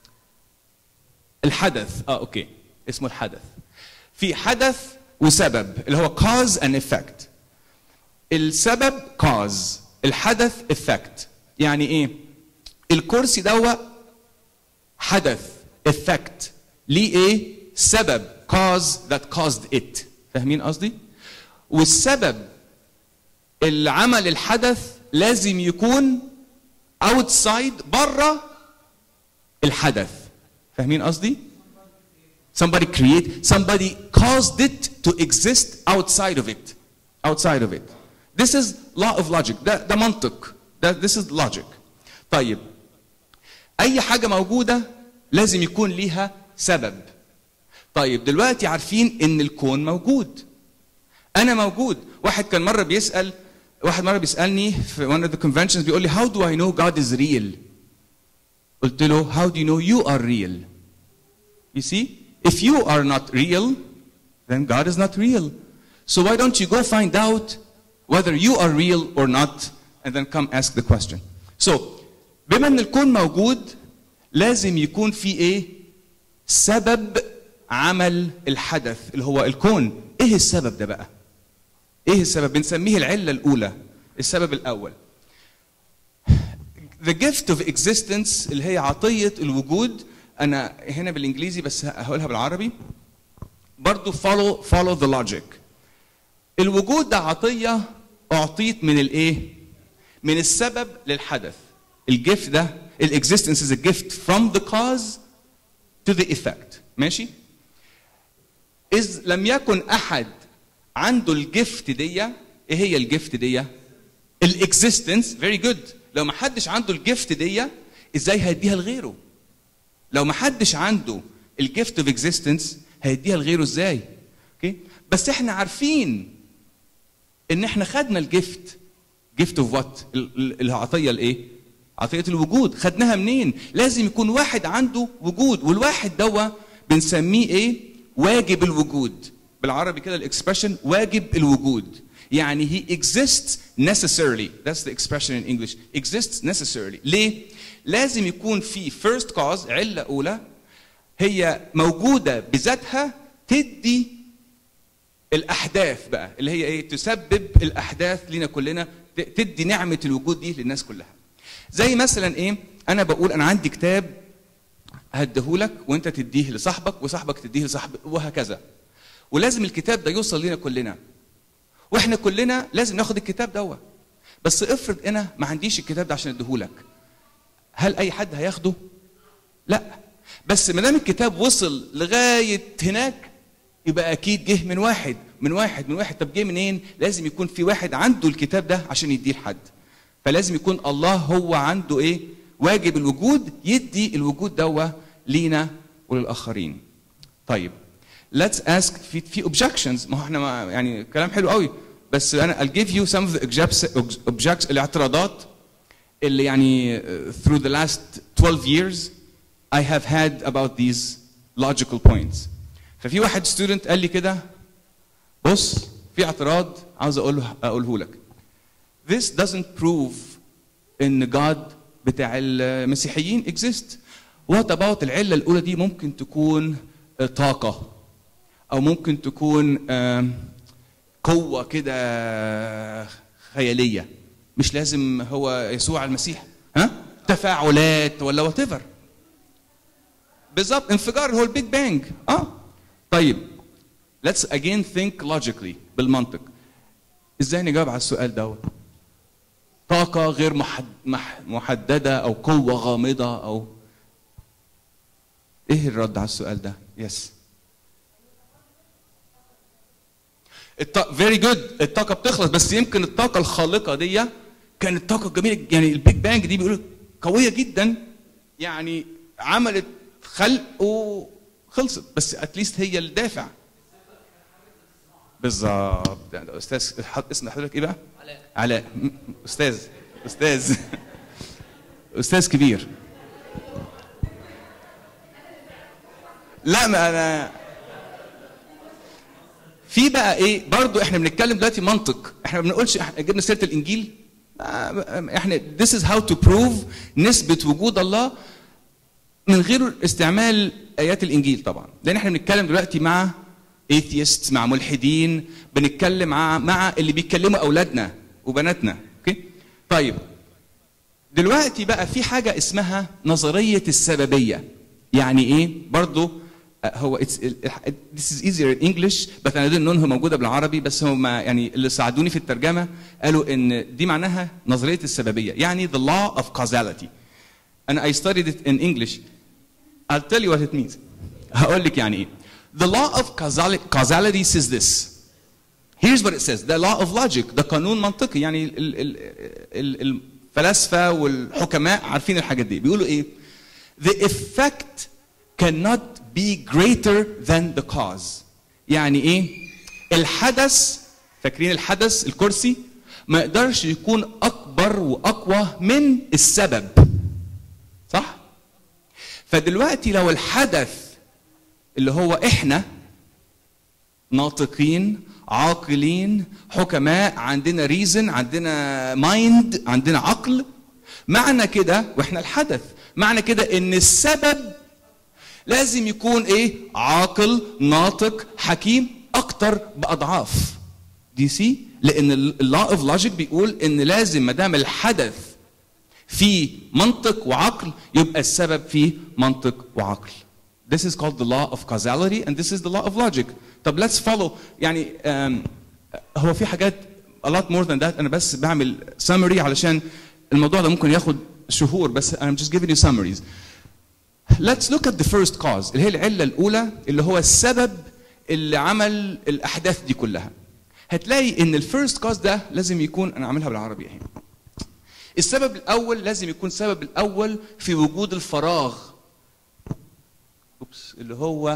S3: الحدث اه اوكي اسمه الحدث في حدث وسبب اللي هو cause and effect السبب cause الحدث effect يعني ايه الكرسي دوا حدث effect ليه ايه سبب cause that caused it فاهمين قصدي والسبب اللي عمل الحدث لازم يكون outside بره الحدث فاهمين قصدي somebody create somebody caused it to exist outside of it outside of it this is law of logic ده ده منطق ده this is logic طيب اي حاجه موجوده لازم يكون ليها سبب طيب دلوقتي عارفين ان الكون موجود انا موجود واحد كان مره بيسال واحد مره بيسالني في one of the conventions بيقول لي how do I know God is real قلت له how do you know you are real you see if you are not real then God is not real so why don't you go find out whether you are real or not and then come ask the question so بما ان الكون موجود لازم يكون في ايه سبب عمل الحدث اللي هو الكون ايه السبب ده بقى ايه السبب بنسميه العله الاولى السبب الاول the gift of existence اللي هي عطيه الوجود انا هنا بالانجليزي بس هقولها بالعربي برضو follow follow the logic الوجود ده عطيه اعطيت من الايه من السبب للحدث الجفت ده الاكزيستنس is a gift from the cause to the effect ماشي إذ لم يكن أحد عنده الجفت دي إيه هي الجفت دي؟ الاكزيستنس فيري جود لو ما حدش عنده الجفت دي ازاي هيديها لغيره؟ لو ما حدش عنده الجفت اوف اكزيستنس هيديها لغيره ازاي؟ اوكي؟ بس احنا عارفين ان احنا خدنا الجفت جفت اوف وات؟ العطيه الايه؟ عطيه الوجود خدناها منين؟ لازم يكون واحد عنده وجود والواحد دوا بنسميه ايه؟ واجب الوجود بالعربي كده الاكسبريشن واجب الوجود يعني he exists necessarily that's the expression in English exists necessarily ليه لازم يكون في first cause علة أولى هي موجودة بذاتها تدي الأحداث بقى اللي هي إيه تسبب الأحداث لنا كلنا تدي نعمة الوجود دي للناس كلها زي مثلا إيه أنا بقول أنا عندي كتاب هديهولك وانت تديه لصاحبك وصاحبك تديه لصاحبك وهكذا ولازم الكتاب ده يوصل لنا كلنا واحنا كلنا لازم ناخد الكتاب دوت بس افرض انا ما عنديش الكتاب ده عشان اديهولك هل اي حد هياخده لا بس ما دام الكتاب وصل لغايه هناك يبقى اكيد جه من واحد من واحد من واحد طب جه منين لازم يكون في واحد عنده الكتاب ده عشان يديه لحد فلازم يكون الله هو عنده ايه واجب الوجود يدي الوجود دوا لينا وللاخرين طيب let's ask في في objections ما هو احنا ما يعني كلام حلو قوي بس انا I'll give you some of the objects, objects الاعتراضات اللي يعني uh, through the last 12 years I have had about these logical points ففي واحد student قال لي كده بص في اعتراض عاوز اقوله اقوله لك This doesn't prove ان God بتاع المسيحيين exist. What about العلة الأولى دي ممكن تكون آه، طاقة أو ممكن تكون آم، قوة كده خيالية مش لازم هو يسوع المسيح ها تفاعلات ولا وات ايفر بالظبط انفجار هو البيج بانج اه طيب let's again think logically بالمنطق ازاي نجاوب على السؤال دوت طاقة غير محد مح محددة أو قوة غامضة أو إيه الرد على السؤال ده؟ يس الط... فيري جود الطاقة بتخلص بس يمكن الطاقة الخالقة دي كانت طاقة جميلة يعني البيج بانج دي بيقولوا قوية جدا يعني عملت خلق وخلصت بس اتليست هي الدافع بالظبط ده استاذ حط- اسم حضرتك ايه بقى؟ علاء علاء م- استاذ استاذ استاذ كبير لا ما انا في بقى ايه برضو احنا بنتكلم دلوقتي منطق احنا ما بنقولش احنا جبنا سيره الانجيل آه، احنا this is how to prove نسبه وجود الله من غير استعمال ايات الانجيل طبعا لان احنا بنتكلم دلوقتي مع atheists مع ملحدين بنتكلم مع مع اللي بيتكلموا اولادنا وبناتنا اوكي طيب دلوقتي بقى في حاجه اسمها نظريه السببيه يعني ايه برضو آه، هو it's, this is easier in English بس انا دون انها موجوده بالعربي بس هم يعني اللي ساعدوني في الترجمه قالوا ان دي معناها نظريه السببيه يعني the law of causality انا I studied it in English I'll tell you what it means هقول لك يعني ايه The law of causali- causality says this Here's what it says The law of logic ده قانون منطقي يعني ال- ال- ال- الفلاسفة والحكماء عارفين الحاجات دي بيقولوا ايه The effect cannot be greater than the cause يعني ايه الحدث فاكرين الحدث الكرسي ما يقدرش يكون اكبر واقوى من السبب صح فدلوقتي لو الحدث اللي هو احنا ناطقين عاقلين حكماء عندنا ريزن عندنا مايند عندنا عقل معنى كده واحنا الحدث معنى كده ان السبب لازم يكون ايه عاقل ناطق حكيم اكتر باضعاف دي سي لان اللو اوف لوجيك بيقول ان لازم ما دام الحدث في منطق وعقل يبقى السبب فيه منطق وعقل This is called the law of causality and this is the law of logic. طب let's follow يعني um, هو في حاجات a lot more than that انا بس بعمل summary علشان الموضوع ده ممكن ياخد شهور بس I'm just giving you summaries. Let's look at the first cause اللي هي العلة الأولى اللي هو السبب اللي عمل الأحداث دي كلها. هتلاقي إن الفيرست كاز ده لازم يكون أنا عاملها بالعربي أهي. السبب الأول لازم يكون السبب الأول في وجود الفراغ. أوبس اللي هو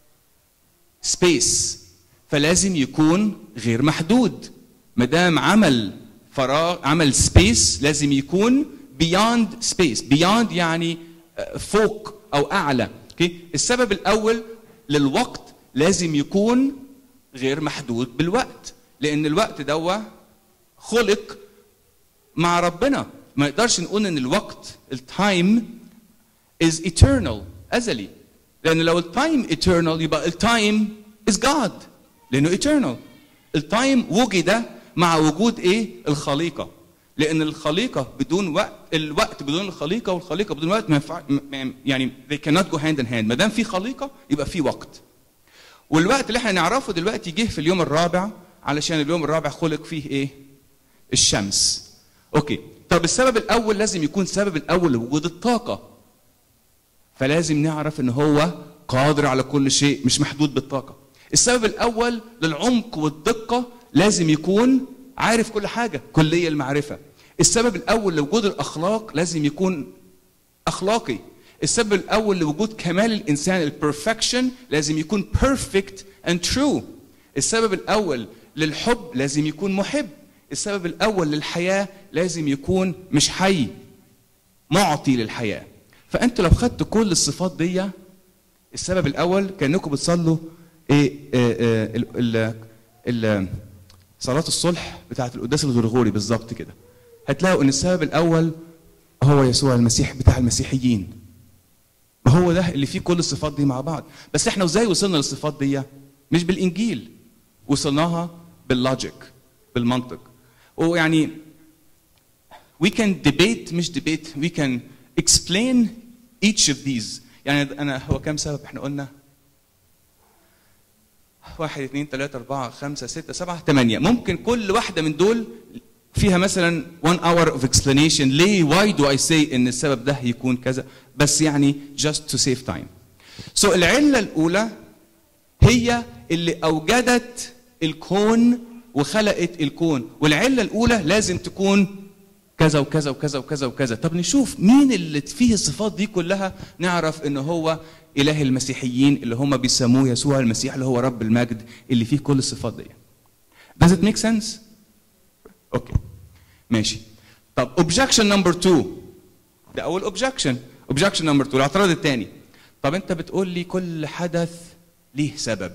S3: سبيس فلازم يكون غير محدود. ما دام عمل فراغ عمل سبيس لازم يكون beyond space beyond يعني فوق او اعلى اوكي السبب الاول للوقت لازم يكون غير محدود بالوقت لان الوقت دوا خلق مع ربنا ما نقدرش نقول ان الوقت التايم is eternal ازلي لان لو التايم eternal يبقى التايم is God لانه eternal التايم وجد مع وجود ايه الخليقه لان الخليقه بدون وقت الوقت بدون الخليقه والخليقه بدون وقت ما ينفع يعني they cannot go hand in hand ما دام في خليقه يبقى في وقت والوقت اللي احنا نعرفه دلوقتي جه في اليوم الرابع علشان اليوم الرابع خلق فيه ايه الشمس اوكي طب السبب الاول لازم يكون سبب الاول لوجود الطاقه فلازم نعرف ان هو قادر على كل شيء مش محدود بالطاقه السبب الاول للعمق والدقه لازم يكون عارف كل حاجه كليه المعرفه السبب الاول لوجود الاخلاق لازم يكون اخلاقي السبب الاول لوجود كمال الانسان البرفكشن لازم يكون بيرفكت اند ترو السبب الاول للحب لازم يكون محب السبب الاول للحياه لازم يكون مش حي معطي للحياه فانت لو خدت كل الصفات دي السبب الاول كانكم بتصلوا ايه آه، آه، ال- ال- ال- صلاه الصلح بتاعه القداس الغرغوري بالظبط كده هتلاقوا ان السبب الاول هو يسوع المسيح بتاع المسيحيين ما هو ده اللي فيه كل الصفات دي مع بعض بس احنا ازاي وصلنا للصفات دي مش بالانجيل وصلناها باللوجيك بالمنطق ويعني we can debate مش debate we can explain each of these يعني انا هو كم سبب احنا قلنا واحد اثنين ثلاثة أربعة خمسة ستة سبعة ثمانية ممكن كل واحدة من دول فيها مثلا one hour of explanation ليه why do I say ان السبب ده يكون كذا بس يعني just to save time so العلة الأولى هي اللي أوجدت الكون وخلقت الكون والعلة الأولى لازم تكون كذا وكذا وكذا وكذا وكذا طب نشوف مين اللي فيه الصفات دي كلها نعرف ان هو اله المسيحيين اللي هم بيسموه يسوع المسيح اللي هو رب المجد اللي فيه كل الصفات دي Does it make sense؟ اوكي ماشي طب objection number two ده اول objection objection number two الاعتراض الثاني طب انت بتقول لي كل حدث ليه سبب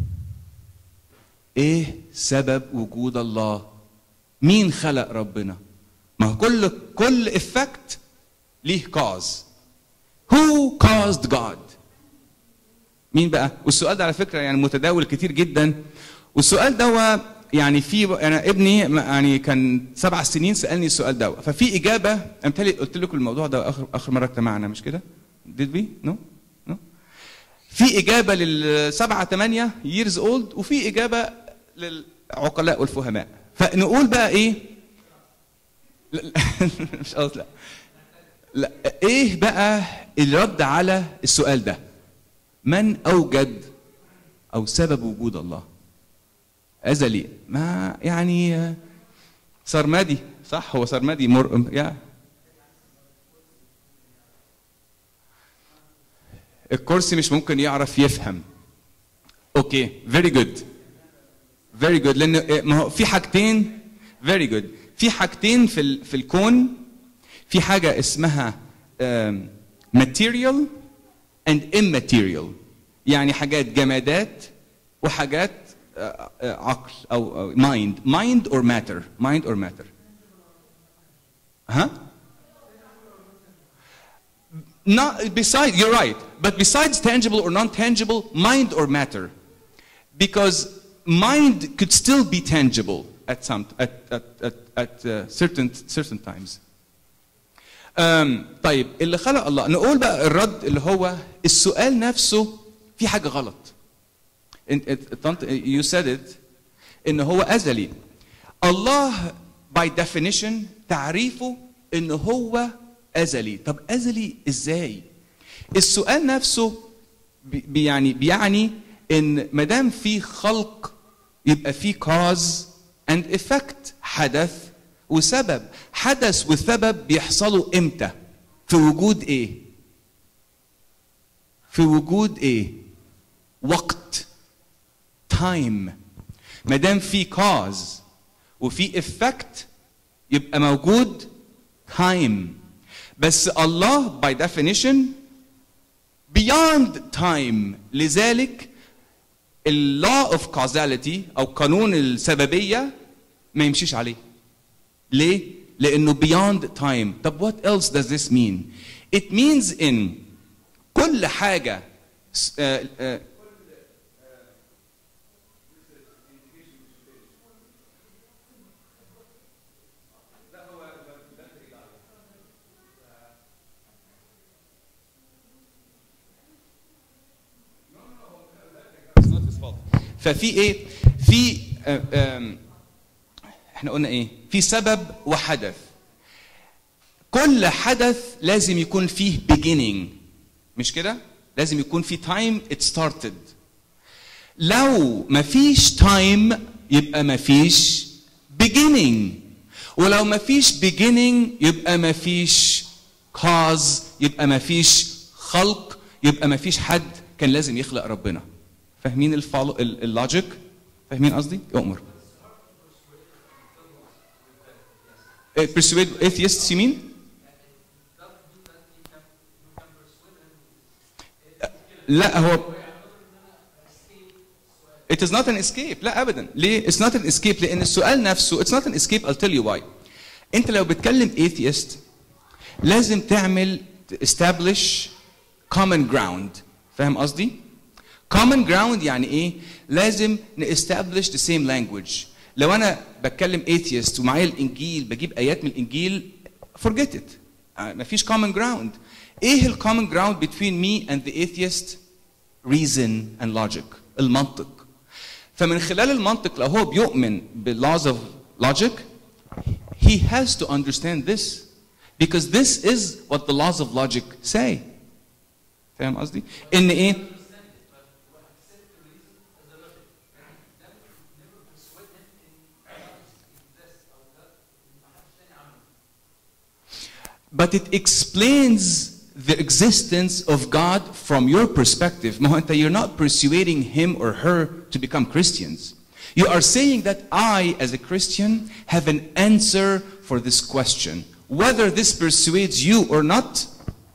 S3: ايه سبب وجود الله مين خلق ربنا ما هو كل كل effect ليه cause who caused God مين بقى والسؤال ده على فكره يعني متداول كتير جدا والسؤال ده يعني في انا ابني يعني كان سبع سنين سالني السؤال ده ففي اجابه انا متهيألي قلت لكم الموضوع ده اخر اخر مره اجتمعنا مش كده؟ did we؟ no؟ no؟ في اجابه للسبعه ثمانيه years old وفي اجابه للعقلاء والفهماء فنقول بقى ايه؟ لا لا، مش قصدي لا لا ايه بقى الرد على السؤال ده؟ من اوجد او سبب وجود الله؟ ازلي ما يعني آه، سرمدي صح هو سرمدي مر يا الكرسي مش ممكن يعرف يفهم اوكي فيري جود فيري جود لان آه، ما هو في حاجتين فيري جود في حاجتين في ال- في الكون في حاجه اسمها آم، material and immaterial يعني حاجات جمادات وحاجات آه، آه، عقل او أو mind mind or matter mind or matter ها not besides you're right but besides tangible or non-tangible mind or matter because mind could still be tangible at some at at at, at uh, certain certain times أم طيب اللي خلق الله نقول بقى الرد اللي هو السؤال نفسه في حاجه غلط انت انت you said it ان هو ازلي الله by definition تعريفه ان هو ازلي طب ازلي ازاي السؤال نفسه بي- بيعني بيعني ان ما دام في خلق يبقى في cause and effect حدث وسبب حدث وسبب بيحصلوا امتى في وجود ايه في وجود ايه وقت تايم ما دام في كاز وفي افكت يبقى موجود تايم بس الله باي definition beyond time لذلك law of causality او قانون السببيه ما يمشيش عليه ليه؟ لانه beyond time طب what else does this mean it means in كل حاجه س- آه، آه، ففي ايه في آه، آم، احنا قلنا ايه في سبب وحدث كل حدث لازم يكون فيه beginning مش كده لازم يكون في time it started لو مفيش time يبقى مفيش beginning ولو مفيش beginning يبقى مفيش cause يبقى مفيش خلق يبقى مفيش حد كان لازم يخلق ربنا فاهمين الفولو اللوجيك فاهمين قصدي اؤمر Eh, persuade atheists you mean لا هو It is not an escape لا ابدا ليه؟ It's not an escape لان السؤال نفسه It's not an escape I'll tell you why انت لو بتكلم atheist لازم تعمل establish common ground فاهم قصدي؟ common ground يعني ايه؟ لازم establish the same language لو انا بتكلم atheist ومعايا الانجيل بجيب ايات من الانجيل forget it آه، مفيش common ground ايه ال common ground between me and the atheist reason and logic المنطق فمن خلال المنطق لو هو بيؤمن ب laws of logic he has to understand this because this is what the laws of logic say فاهم قصدي ان ايه but it explains the existence of God from your perspective. ما هو أنت you're not persuading him or her to become Christians. You are saying that I, as a Christian, have an answer for this question. Whether this persuades you or not,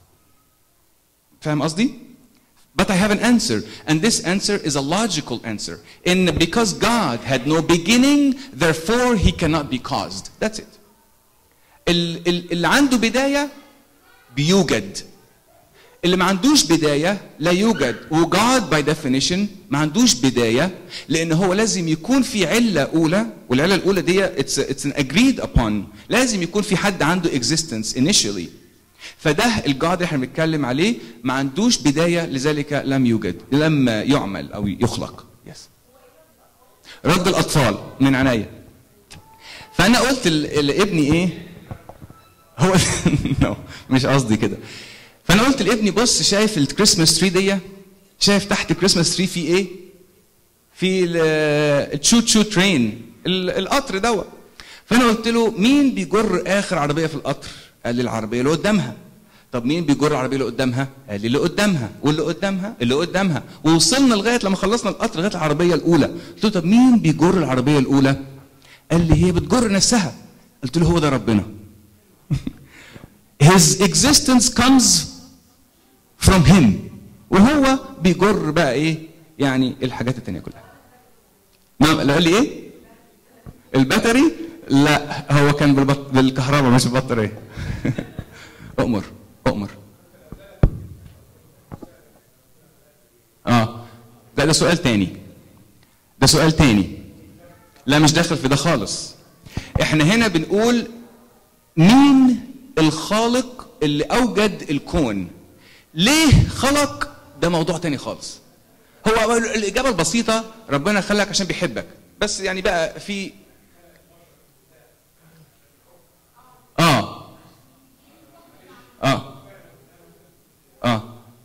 S3: فاهم قصدي? But I have an answer, and this answer is a logical answer. And because God had no beginning, therefore he cannot be caused. That's it. ال- ال- اللي عنده بداية بيوجد اللي ما عندوش بداية لا يوجد وجاد باي definition ما عندوش بداية لأن هو لازم يكون في علة أولى والعلة الأولى دي it's, it's an agreed upon لازم يكون في حد عنده existence initially فده الجاد اللي احنا بنتكلم عليه ما عندوش بداية لذلك لم يوجد لم يعمل أو يخلق yes. رد الأطفال من عناية فأنا قلت ل- لابني إيه هو no, مش قصدي كده فانا قلت لابني بص شايف الكريسماس تري دي شايف تحت الكريسماس تري في ايه في التشو تشو ترين القطر دوت فانا قلت له مين بيجر اخر عربيه في القطر قال لي العربيه اللي قدامها طب مين بيجر العربيه اللي قدامها قال لي اللي قدامها واللي قدامها اللي قدامها ووصلنا لغايه لما خلصنا القطر لغايه العربيه الاولى قلت له طب مين بيجر العربيه الاولى قال لي هي بتجر نفسها قلت له هو ده ربنا his existence comes from him وهو بيجر بقى ايه يعني الحاجات التانية كلها نعم لا قال لي ايه الباتري لا هو كان بالبط... بالكهرباء مش بالبطارية اؤمر اؤمر اه لا ده سؤال تاني ده سؤال تاني لا مش داخل في ده خالص احنا هنا بنقول مين الخالق اللي اوجد الكون ليه خلق ده موضوع تاني خالص هو الاجابه البسيطه ربنا خلقك عشان بيحبك بس يعني بقى في اه اه اه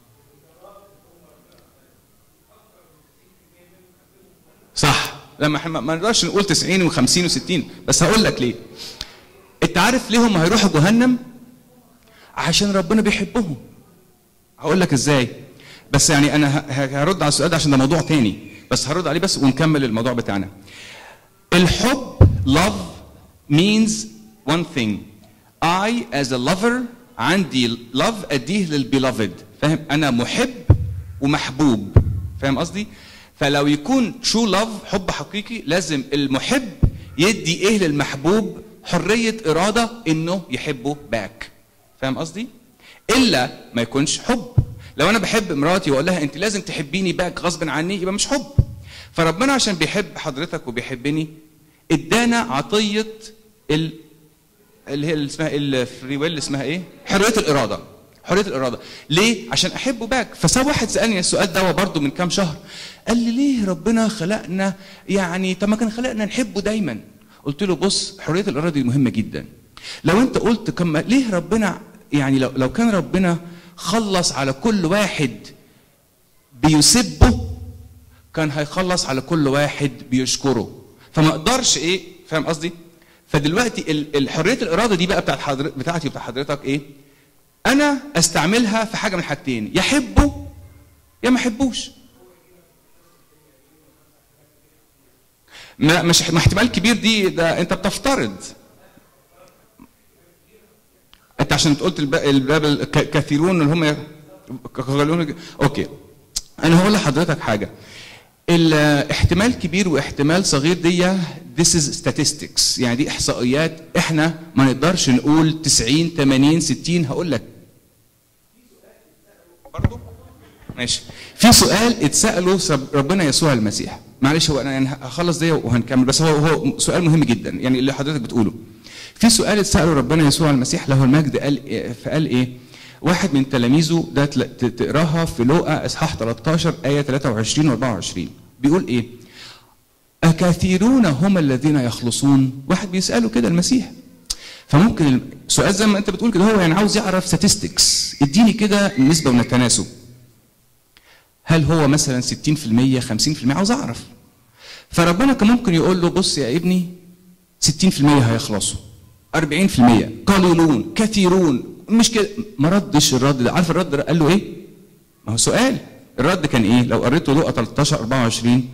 S3: صح لما احنا ما نقدرش نقول 90 و50 و60 بس هقول لك ليه انت عارف ليه هم هيروحوا جهنم عشان ربنا بيحبهم هقول لك ازاي بس يعني انا ه- ه- هرد على السؤال ده عشان ده موضوع تاني بس هرد عليه بس ونكمل الموضوع بتاعنا الحب love means one thing I as a lover عندي love اديه للbeloved فاهم انا محب ومحبوب فاهم قصدي فلو يكون true love حب حقيقي لازم المحب يدي ايه للمحبوب حرية إرادة إنه يحبه باك فاهم قصدي؟ إلا ما يكونش حب لو أنا بحب مراتي وأقول لها أنت لازم تحبيني باك غصب عني يبقى مش حب فربنا عشان بيحب حضرتك وبيحبني ادانا عطية ال... اللي هي اللي اسمها الفري ويل اسمها ايه؟ حرية الإرادة حرية الإرادة ليه؟ عشان أحبه باك فساب واحد سألني السؤال ده برضه من كام شهر قال لي ليه ربنا خلقنا يعني طب ما كان خلقنا نحبه دايما قلت له بص حرية الإرادة دي مهمة جدا لو أنت قلت كم ليه ربنا يعني لو لو كان ربنا خلص على كل واحد بيسبه كان هيخلص على كل واحد بيشكره فما اقدرش ايه فاهم قصدي فدلوقتي ال- ال- حريه الاراده دي بقى بتاعت حضر... بتاعتي وبتاع حضرتك ايه انا استعملها في حاجه من حاجتين يا احبه يا ما احبوش ما مش ما احتمال كبير دي ده انت بتفترض انت عشان قلت الب- الباب الك- كثيرون اللي هم يقولون اوكي انا هقول لحضرتك حاجه الاحتمال كبير واحتمال صغير دي this is statistics يعني دي احصائيات احنا ما نقدرش نقول 90 80 60 هقول لك برضو ماشي في سؤال اتساله سب- ربنا يسوع المسيح معلش هو انا يعني هخلص دي وهنكمل بس هو هو سؤال مهم جدا يعني اللي حضرتك بتقوله في سؤال اتساله ربنا يسوع المسيح له المجد قال إيه- فقال ايه واحد من تلاميذه ده تل- ت- تقراها في لوقا اصحاح 13 ايه 23 و 24 بيقول ايه أكثيرون هم الذين يخلصون واحد بيسأله كده المسيح فممكن السؤال زي ما انت بتقول كده هو يعني عاوز يعرف statistics اديني كده النسبة والتناسب هل هو مثلا 60% 50% عاوز اعرف فربنا كان ممكن يقول له بص يا ابني 60% هيخلصوا 40% قليلون كثيرون مش كده ما ردش الرد ده عارف الرد ده قال له ايه ما هو سؤال الرد كان ايه لو قريته لقى 13 24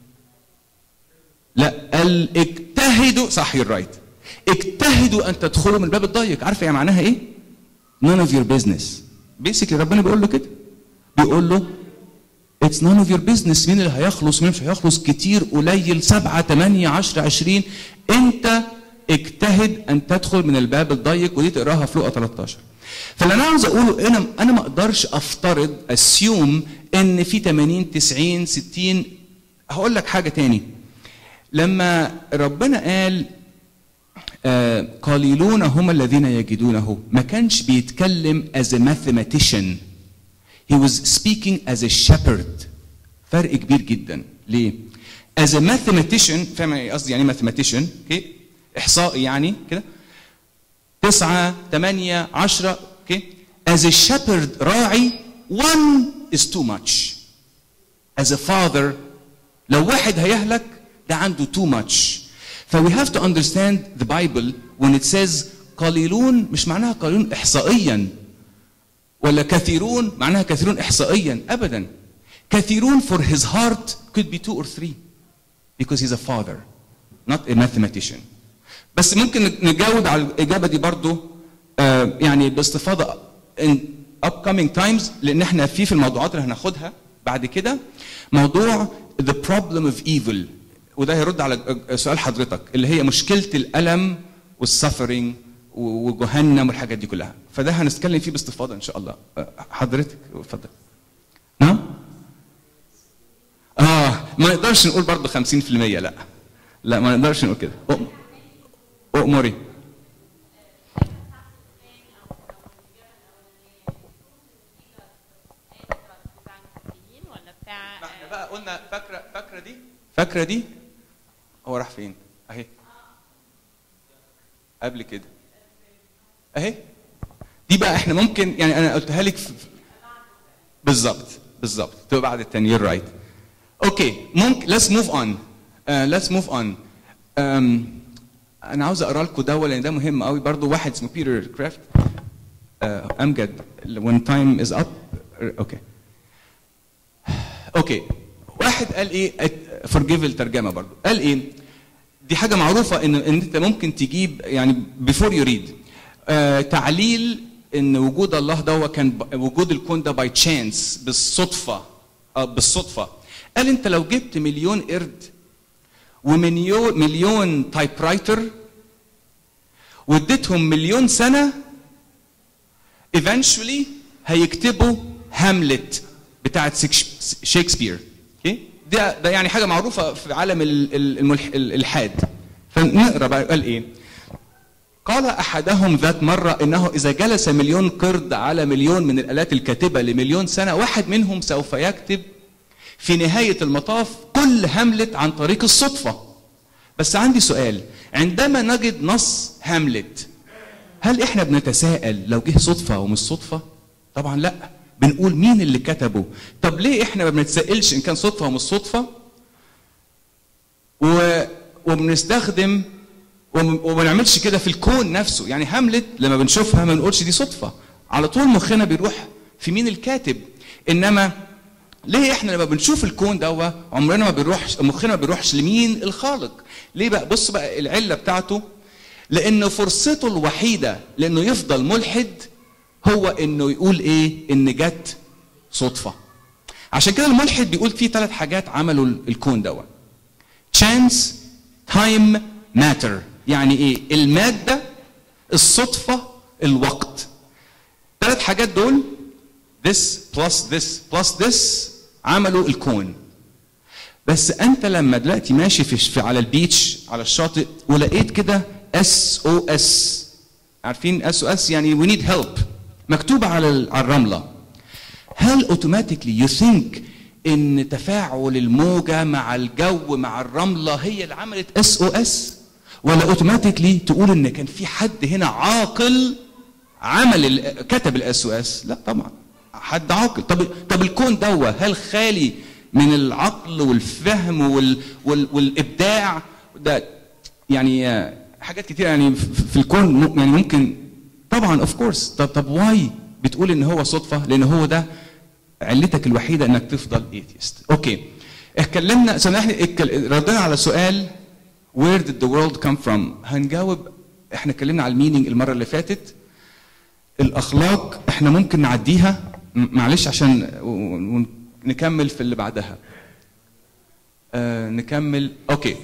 S3: لا قال اجتهدوا صح يور رايت اجتهدوا ان تدخلوا من الباب الضيق عارفه يعني معناها ايه none of your business بيسكلي ربنا بيقول له كده بيقول له It's none of your business مين اللي هيخلص مين مش هيخلص كتير قليل سبعة تمانية عشرة عشرين انت اجتهد ان تدخل من الباب الضيق ودي تقراها في لقا 13 فاللي انا عاوز اقوله انا انا ما اقدرش افترض اسيوم ان في 80 90 60 هقول لك حاجه تاني لما ربنا قال آه، قليلون هم الذين يجدونه ما كانش بيتكلم as a mathematician he was speaking as a shepherd فرق كبير جدا ليه as a mathematician فاهم إيه قصدي يعني mathematician اوكي احصائي يعني كده تسعة ثمانية عشرة اوكي as a shepherd راعي one is too much as a father لو واحد هيهلك ده عنده too much ف we have to understand the Bible when it says قليلون مش معناها قليلون إحصائيا ولا كثيرون معناها كثيرون إحصائيا أبدا كثيرون for his heart could be two or three because he's a father not a mathematician بس ممكن نجاوب على الإجابة دي برضو آه، يعني باستفاضة in upcoming times لأن احنا في في الموضوعات اللي هناخدها بعد كده موضوع the problem of evil وده هيرد على سؤال حضرتك اللي هي مشكلة الألم والسفرنج وجهنم والحاجات دي كلها فده هنتكلم فيه باستفاضة إن شاء الله آه، حضرتك اتفضل نعم اه ما نقدرش نقول برضه 50% لا لا ما نقدرش نقول كده أؤ- أؤمري
S7: ولا بتاع
S3: ما احنا بقى قلنا فاكره فاكره دي فاكره دي هو راح فين اهي قبل كده اهي دي بقى احنا ممكن يعني انا قلتها لك في- بالظبط بالظبط تبقى بعد التنير رايت اوكي ممكن let's move on uh, let's move on um, انا عاوز اقرا لكم ده لان ده مهم قوي برضو واحد اسمه بيتر كرافت uh, امجد when time is up اوكي اوكي واحد قال ايه فورجيف الترجمه برضو قال ايه دي حاجه معروفه ان ان انت ممكن تجيب يعني بيفور يو ريد تعليل ان وجود الله ده هو كان ب- وجود الكون ده باي تشانس بالصدفه آه، بالصدفه قال انت لو جبت مليون قرد ومليون مليون تايب رايتر واديتهم مليون سنه eventually هيكتبوا هاملت بتاعت سيكش- شكسبير اوكي ده ده يعني حاجه معروفه في عالم ال- ال- الملح- الالحاد فنقرا بقى قال ايه قال احدهم ذات مره انه اذا جلس مليون قرد على مليون من الالات الكاتبه لمليون سنه واحد منهم سوف يكتب في نهايه المطاف كل هاملت عن طريق الصدفه بس عندي سؤال عندما نجد نص هاملت هل احنا بنتساءل لو جه صدفه ومش صدفه طبعا لا بنقول مين اللي كتبه طب ليه احنا ما بنتسائلش ان كان صدفه ومش صدفه و... وبنستخدم وما وما بنعملش كده في الكون نفسه يعني هاملت لما بنشوفها ما بنقولش دي صدفه على طول مخنا بيروح في مين الكاتب انما ليه احنا لما بنشوف الكون دوا عمرنا ما بنروحش مخنا ما بيروحش لمين الخالق ليه بقى بص بقى العله بتاعته لانه فرصته الوحيده لانه يفضل ملحد هو انه يقول ايه ان جت صدفه عشان كده الملحد بيقول فيه ثلاث حاجات عملوا الكون دوا chance time matter يعني ايه الماده الصدفه الوقت ثلاث حاجات دول this plus this plus this عملوا الكون بس انت لما دلوقتي ماشي في, في على البيتش على الشاطئ ولقيت كده اس او اس عارفين اس او اس يعني we need help مكتوبه على ال- على الرمله هل اوتوماتيكلي يو ثينك ان تفاعل الموجه مع الجو مع الرمله هي اللي عملت اس او اس ولا اوتوماتيكلي تقول ان كان في حد هنا عاقل عمل ال- كتب الاس او اس لا طبعا حد عاقل طب طب الكون دوا هل خالي من العقل والفهم وال وال والابداع ده يعني آه، حاجات كتير يعني في في الكون م- يعني ممكن طبعا اوف كورس طب طب واي بتقول ان هو صدفه لان هو ده علتك الوحيده انك تفضل ايثيست اوكي اتكلمنا سامحني اتكل- ردينا على سؤال where did the world come from هنجاوب احنا اتكلمنا على المينينج المره اللي فاتت الاخلاق احنا ممكن نعديها م- معلش عشان و- و- نكمل في اللي بعدها آه نكمل اوكي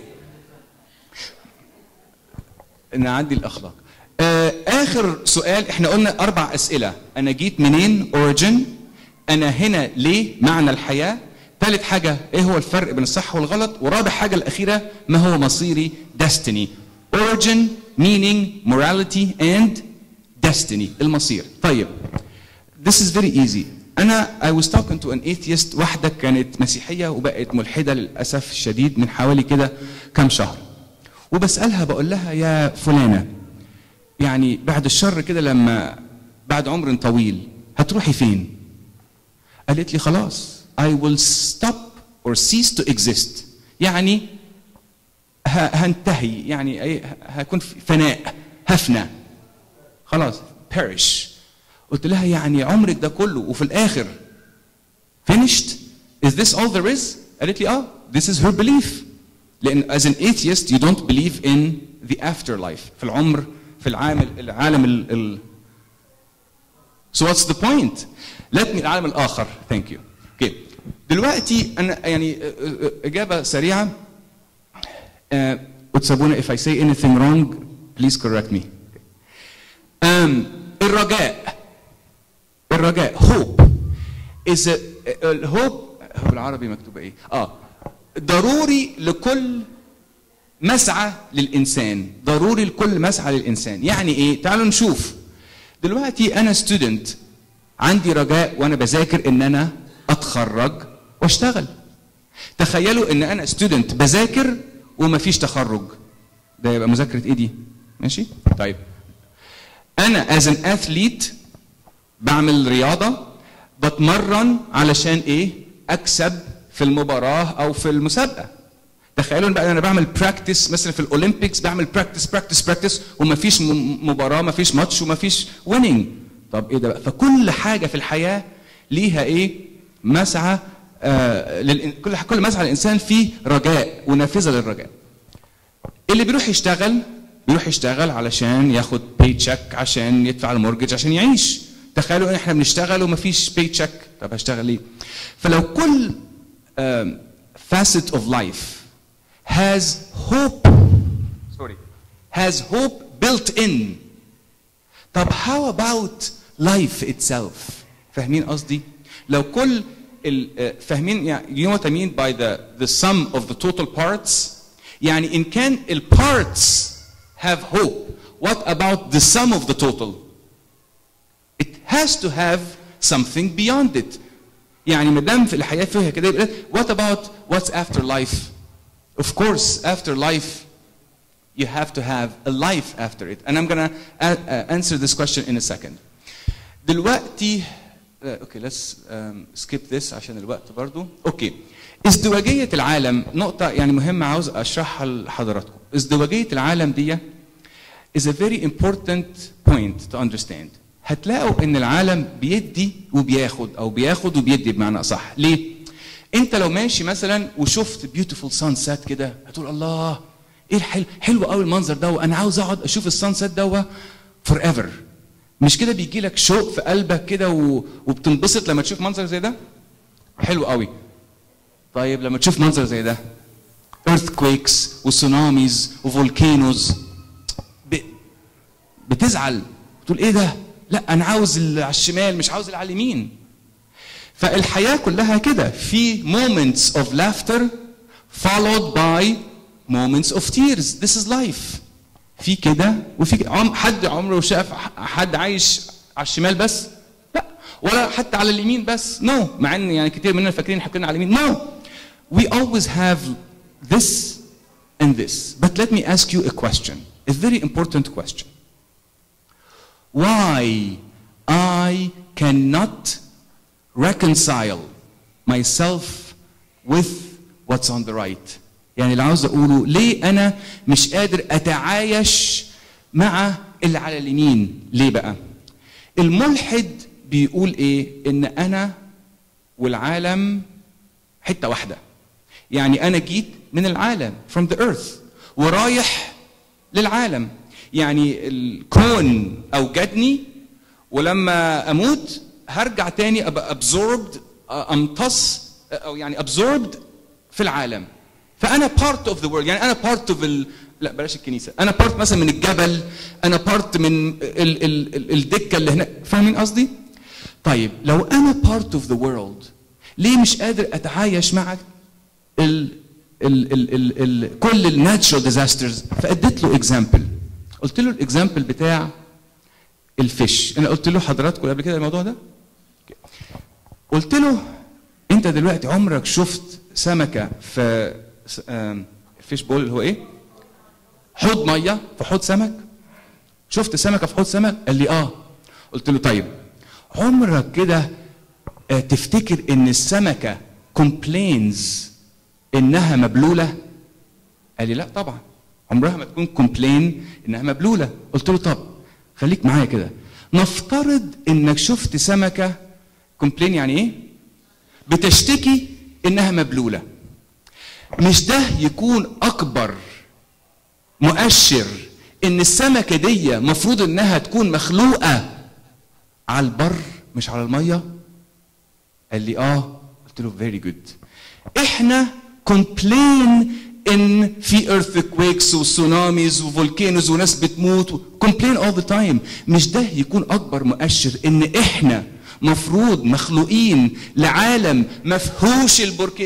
S3: نعدي الاخلاق آه اخر سؤال احنا قلنا اربع اسئله انا جيت منين اوريجن انا هنا ليه معنى الحياه ثالث حاجه ايه هو الفرق بين الصح والغلط ورابع حاجه الاخيره ما هو مصيري destiny origin meaning morality and destiny المصير طيب this is very easy انا I was talking to an atheist واحده كانت مسيحيه وبقت ملحده للاسف الشديد من حوالي كده كام شهر وبسالها بقول لها يا فلانه يعني بعد الشر كده لما بعد عمر طويل هتروحي فين قالت لي خلاص I will stop or cease to exist يعني ه- هنتهي يعني ايه ه- هكون في فناء هفنى خلاص perish قلت لها يعني عمرك ده كله وفي الاخر finished is this all there is قالت لي اه this is her belief لان as an atheist you don't believe in the afterlife في العمر في العالم العالم ال, ال So what's the point? Let me العالم الآخر. Thank you. Okay. دلوقتي أنا يعني آه، آه، إجابة سريعة. Uh, وتسابونا if I say anything wrong please correct me. Um, الرجاء الرجاء hope is a, الهوب هو بالعربي مكتوبة إيه؟ آه ضروري لكل مسعى للإنسان ضروري لكل مسعى للإنسان يعني إيه؟ تعالوا نشوف دلوقتي انا ستودنت عندي رجاء وانا بذاكر ان انا اتخرج واشتغل تخيلوا ان انا ستودنت بذاكر ومفيش تخرج ده يبقى مذاكره ايه دي ماشي طيب انا از ان اثليت بعمل رياضه بتمرن علشان ايه اكسب في المباراه او في المسابقه تخيلوا بقى انا بعمل براكتس مثلا في الاولمبيكس بعمل براكتس براكتس براكتس ومفيش م- مباراه مفيش ماتش ومفيش ويننج طب ايه ده بقى فكل حاجه في الحياه ليها ايه مسعى آه للإن... كل كل مسعى الانسان فيه رجاء ونافذه للرجاء اللي بيروح يشتغل بيروح يشتغل علشان ياخد باي تشيك عشان يدفع المورجج عشان يعيش تخيلوا ان احنا بنشتغل ومفيش باي تشيك طب هشتغل ليه فلو كل um, facet of life has hope sorry has hope built in طب how about life itself فاهمين قصدي لو كل ال- آه، فاهمين يعني you know what I mean by the the sum of the total parts يعني إن كان ال parts have hope what about the sum of the total it has to have something beyond it يعني ما دام في الحياه فيها كده يبقى what about what's after life of course after life you have to have a life after it and I'm gonna uh, uh, answer this question in a second دلوقتي اوكي ليتس سكيب ذس عشان الوقت برضو اوكي ازدواجيه العالم نقطه يعني مهمه عاوز اشرحها لحضراتكم ازدواجيه العالم دي is a very important point to understand هتلاقوا ان العالم بيدي وبياخد او بياخد وبيدي بمعنى اصح ليه انت لو ماشي مثلا وشفت بيوتيفول سان سات كده هتقول الله ايه الحلو حلو قوي المنظر ده انا عاوز اقعد اشوف السان سات ده فور ايفر مش كده بيجي لك شوق في قلبك كده و... وبتنبسط لما تشوف منظر زي ده حلو قوي طيب لما تشوف منظر زي ده earthquakes وسوناميز وفولكينوز ب... بتزعل تقول ايه ده لا انا عاوز اللي على الشمال مش عاوز اللي على اليمين فالحياه كلها كده في moments of laughter followed by moments of tears this is life في كده وفي كده. عم حد عمره شاف حد عايش على الشمال بس لا ولا حتى على اليمين بس نو no. مع ان يعني كتير مننا فاكرين حكينا على اليمين نو no. we always have this and this but let me ask you a question a very important question why I cannot reconcile myself with what's on the right يعني اللي عاوز اقوله ليه انا مش قادر اتعايش مع اللي على اليمين ليه بقى الملحد بيقول ايه ان انا والعالم حته واحده يعني انا جيت من العالم from the earth ورايح للعالم يعني الكون اوجدني ولما اموت هرجع تاني ابقى absorbed امتص او يعني absorbed في العالم فانا بارت اوف ذا وورلد يعني انا بارت اوف ال... لا بلاش الكنيسه انا بارت مثلا من الجبل انا بارت من ال... ال... ال... الدكه اللي هناك فاهمين قصدي طيب لو انا بارت اوف ذا وورلد ليه مش قادر اتعايش مع ال... ال... ال... ال... ال... كل الناتشرال ديزاسترز فاديت له اكزامبل قلت له الاكزامبل بتاع الفيش انا قلت له حضراتكم قبل كده الموضوع ده قلت له انت دلوقتي عمرك شفت سمكه في الفيش بول اللي هو ايه حوض ميه في حوض سمك شفت سمكه في حوض سمك قال لي اه قلت له طيب عمرك كده تفتكر ان السمكه كومبلينز انها مبلوله قال لي لا طبعا عمرها ما تكون كومبلين انها مبلوله قلت له طب خليك معايا كده نفترض انك شفت سمكه كومبلين يعني ايه بتشتكي انها مبلوله مش ده يكون اكبر مؤشر ان السمكه دي مفروض انها تكون مخلوقه على البر مش على الميه قال لي اه قلت له فيري جود احنا كومبلين ان في ايرثكويكس وسوناميز وفولكانوز وناس بتموت كومبلين اول ذا تايم مش ده يكون اكبر مؤشر ان احنا مفروض مخلوقين لعالم ما فيهوش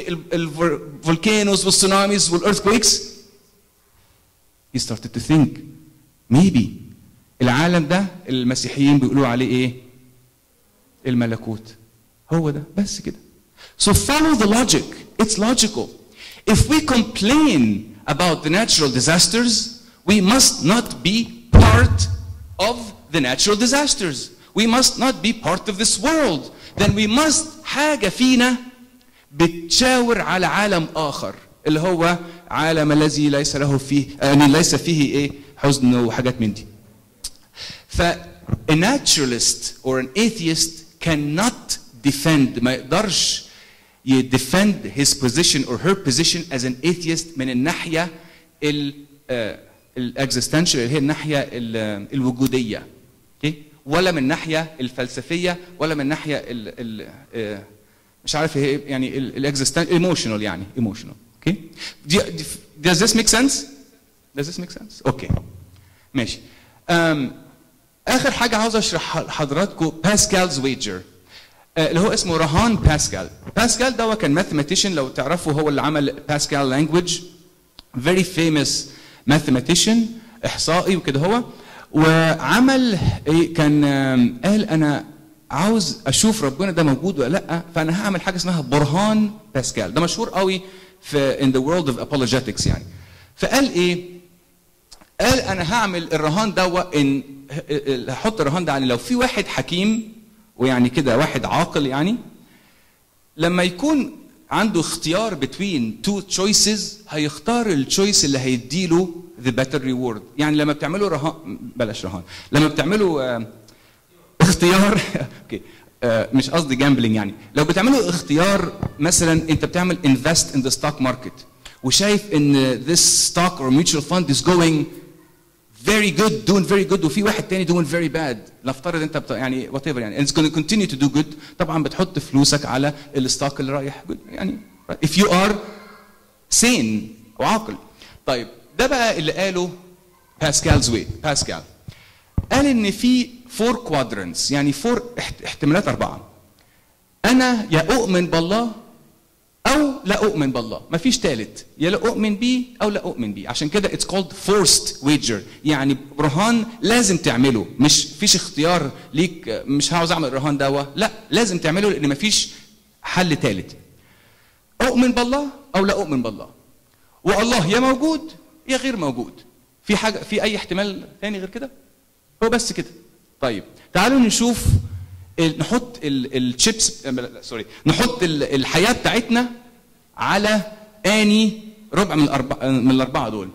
S3: الفولكانوز والسوناميز والايرثكويكس he started to think maybe العالم ده المسيحيين بيقولوا عليه ايه الملكوت هو ده بس كده so follow the logic it's logical if we complain about the natural disasters we must not be part of the natural disasters we must not be part of this world then we must حاجة فينا بتشاور على عالم آخر اللي هو عالم الذي ليس له فيه يعني ليس فيه ايه حزن وحاجات من دي ف a naturalist or an atheist cannot defend ما يقدرش يديفند his position or her position as an atheist من الناحية ال الاكزيستنشال اللي هي الناحية الوجودية okay? ولا من الناحية الفلسفية ولا من الناحية ال ال مش عارف ايه يعني الاكزيستنشال ايموشنال يعني ايموشنال اوكي does this make sense does this make sense اوكي ماشي um, اخر حاجه عاوز اشرحها لحضراتكم باسكالز ويجر اللي هو اسمه رهان باسكال باسكال ده كان ماثيماتيشن لو تعرفوا هو اللي عمل باسكال لانجويج very famous mathematician احصائي وكده هو وعمل ايه كان قال انا عاوز اشوف ربنا ده موجود ولا لا فانا هعمل حاجه اسمها برهان باسكال ده مشهور قوي في in the world of apologetics يعني فقال ايه قال انا هعمل الرهان ده ان هحط الرهان ده يعني لو في واحد حكيم ويعني كده واحد عاقل يعني لما يكون عنده اختيار between two choices هيختار التشويس اللي هيديله the better reward يعني لما بتعملوا رهان بلاش رهان لما بتعملوا آه، اختيار اوكي آه، مش قصدي جامبلينج يعني لو بتعملوا اختيار مثلا انت بتعمل invest in the stock market وشايف ان this stock or mutual fund is going very good doing very good وفي واحد تاني doing very bad نفترض انت بت... يعني whatever يعني it's going to continue to do good طبعا بتحط فلوسك على الستوك اللي رايح good يعني if you are sane وعاقل طيب ده بقى اللي قاله باسكالز وي باسكال قال ان في فور كوادرنتس يعني فور احتمالات اربعه انا يا اؤمن بالله او لا اؤمن بالله مفيش ثالث يا لا اؤمن بيه او لا اؤمن بيه عشان كده اتس كولد فورست ويجر يعني رهان لازم تعمله مش فيش اختيار ليك مش عاوز اعمل الرهان دوا لا لازم تعمله لان مفيش حل ثالث اؤمن بالله او لا اؤمن بالله والله يا موجود يا غير موجود في حاجه في اي احتمال ثاني غير كده هو بس كده طيب تعالوا نشوف ال- نحط الشيبس سوري نحط ال- الحياه بتاعتنا على اني ربع من الاربعه من الاربعه دول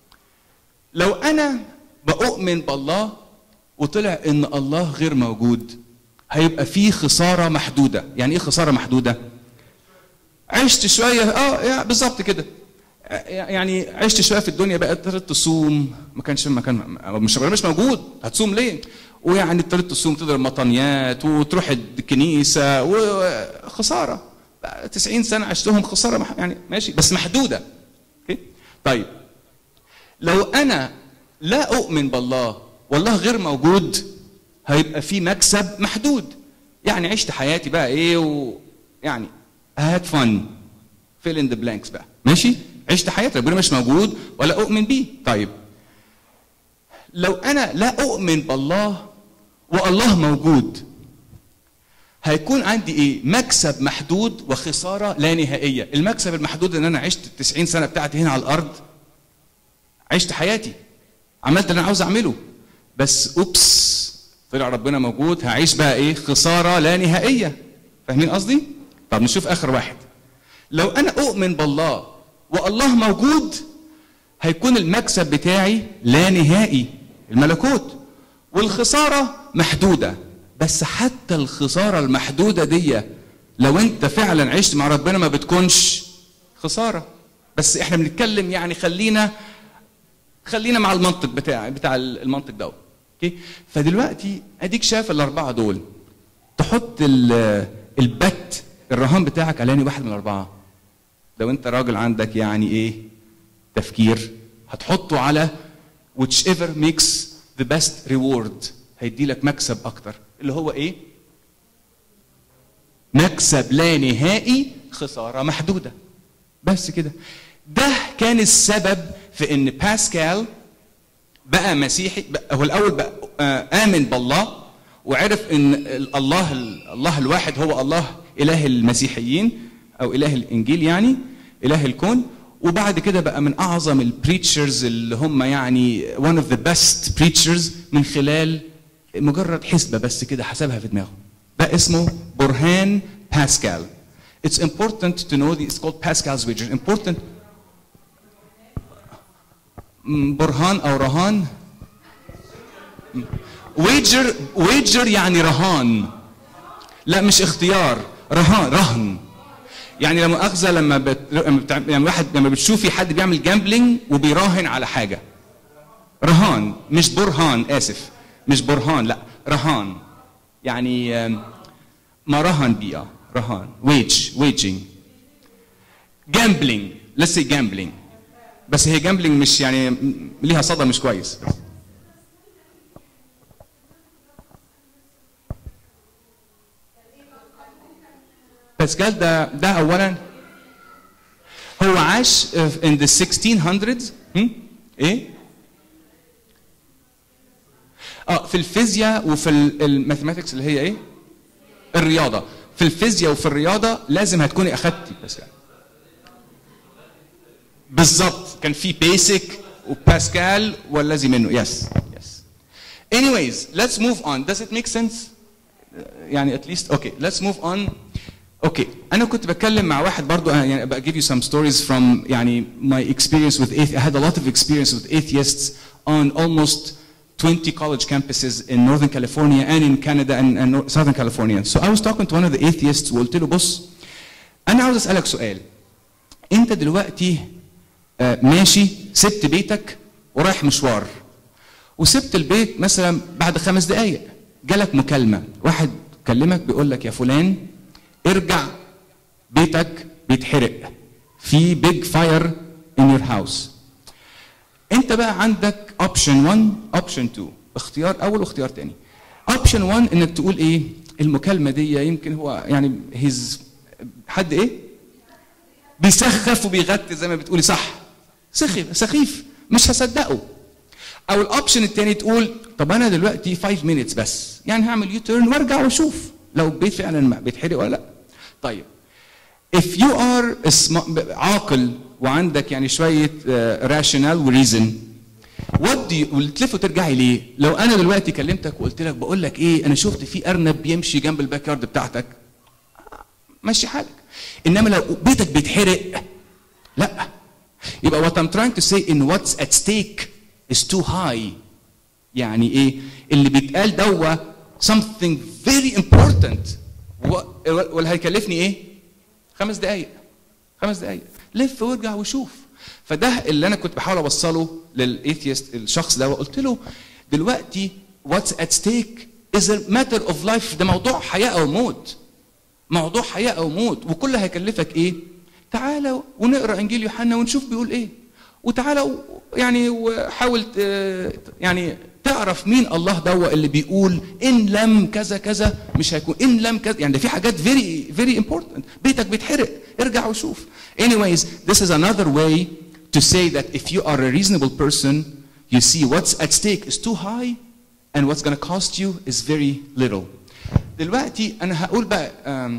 S3: لو انا بؤمن بالله وطلع ان الله غير موجود هيبقى في خساره محدوده يعني ايه خساره محدوده عشت شويه اه يا بالظبط كده يعني عشت شويه في الدنيا بقى اضطريت تصوم ما كانش ما كان مش مش موجود هتصوم ليه؟ ويعني اضطريت تصوم تضرب مطنيات وتروح الكنيسه وخساره بقى 90 سنه عشتهم خساره مح- يعني ماشي بس محدوده اوكي طيب لو انا لا اؤمن بالله والله غير موجود هيبقى في مكسب محدود يعني عشت حياتي بقى ايه ويعني هاد فن فيل ان ذا بلانكس بقى ماشي عشت حياتي ربنا مش موجود ولا اؤمن بيه طيب لو انا لا اؤمن بالله والله موجود هيكون عندي ايه مكسب محدود وخساره لا نهائيه المكسب المحدود ان انا عشت 90 سنه بتاعتي هنا على الارض عشت حياتي عملت اللي انا عاوز اعمله بس اوبس طلع ربنا موجود هعيش بقى ايه خساره لا نهائيه فاهمين قصدي طب نشوف اخر واحد لو انا اؤمن بالله والله موجود هيكون المكسب بتاعي لا نهائي الملكوت والخساره محدوده بس حتى الخساره المحدوده دي لو انت فعلا عشت مع ربنا ما بتكونش خساره بس احنا بنتكلم يعني خلينا خلينا مع المنطق بتاع بتاع المنطق ده اوكي فدلوقتي اديك شايف الاربعه دول تحط ال- البت الرهان بتاعك على اني واحد من الاربعه لو انت راجل عندك يعني ايه تفكير هتحطه على whichever makes the best reward هيدي لك مكسب اكتر اللي هو ايه مكسب لا نهائي خساره محدوده بس كده ده كان السبب في ان باسكال بقى مسيحي بقى هو الاول بقى آه، امن بالله وعرف ان ال- الله ال- الله الواحد هو الله اله المسيحيين او اله الانجيل يعني اله الكون وبعد كده بقى من اعظم البريتشرز اللي هم يعني one of the best preachers من خلال مجرد حسبه بس كده حسبها في دماغه ده اسمه برهان باسكال It's important to know the, it's called Pascal's wager. Important م- برهان او رهان ويجر ويجر يعني رهان لا مش اختيار رهان رهن يعني لما مؤاخذه لما بت... لما بتع... يعني واحد لما بتشوفي حد بيعمل جامبلينج وبيراهن على حاجه رهان مش برهان اسف مش برهان لا رهان يعني آم، ما رهن بيه آه، رهان ويج ويجينج جامبلينج let's say gambling بس هي جامبلينج مش يعني م- ليها صدى مش كويس باسكال ده ده اولا هو عاش in the 1600s هم؟ ايه اه في الفيزياء وفي الماثيماتكس اللي هي ايه الرياضه في الفيزياء وفي الرياضه لازم هتكوني اخدتي باسكال بالظبط كان في بيسك وباسكال والذي منه يس يس anyways let's move on does it make sense يعني اتليست اوكي ليتس موف اون اوكي انا كنت بتكلم مع واحد برضو أنا يعني ابقى give you some stories from يعني my experience with atheists I had a lot of experience with atheists on almost 20 college campuses in Northern California and in Canada and, and Southern California. So I was talking to one of the atheists وقلت له بص انا عاوز اسالك سؤال انت دلوقتي آه، ماشي سبت بيتك ورايح مشوار وسبت البيت مثلا بعد خمس دقايق جالك مكالمه واحد كلمك بيقول لك يا فلان ارجع بيتك بيتحرق في بيج فاير ان يور هاوس انت بقى عندك اوبشن 1 اوبشن 2 اختيار اول واختيار تاني اوبشن 1 انك تقول ايه المكالمه دي يمكن هو يعني هيز حد ايه بيسخف وبيغتي زي ما بتقولي صح سخيف سخيف مش هصدقه او الاوبشن التاني تقول طب انا دلوقتي 5 مينتس بس يعني هعمل يو تيرن وارجع واشوف لو البيت فعلا ما بيتحرق ولا لا طيب if you are a sma- عاقل وعندك يعني شويه راشونال وريزن وات دو وتلف وترجعي ليه؟ لو انا دلوقتي كلمتك وقلت لك بقول لك ايه انا شفت في ارنب بيمشي جنب الباك يارد بتاعتك مشي حالك انما لو بيتك بيتحرق لا يبقى what I'm trying to say in what's at stake is too high يعني ايه اللي بيتقال دوا something very important و- واللي هيكلفني ايه خمس دقايق خمس دقايق لف وارجع وشوف فده اللي انا كنت بحاول اوصله للايثيست الشخص ده وقلت له دلوقتي what's at stake is a matter of life ده موضوع حياه او موت موضوع حياه او موت وكل اللي هيكلفك ايه تعالى ونقرا انجيل يوحنا ونشوف بيقول ايه وتعالى و- يعني وحاول ت- يعني تعرف مين الله دوا اللي بيقول ان لم كذا كذا مش هيكون ان لم كذا يعني ده في حاجات فيري فيري امبورتنت بيتك بيتحرق ارجع وشوف anyways this is another way to say that if you are a reasonable person you see what's at stake is too high and what's going to cost you is very little دلوقتي انا هقول بقى um,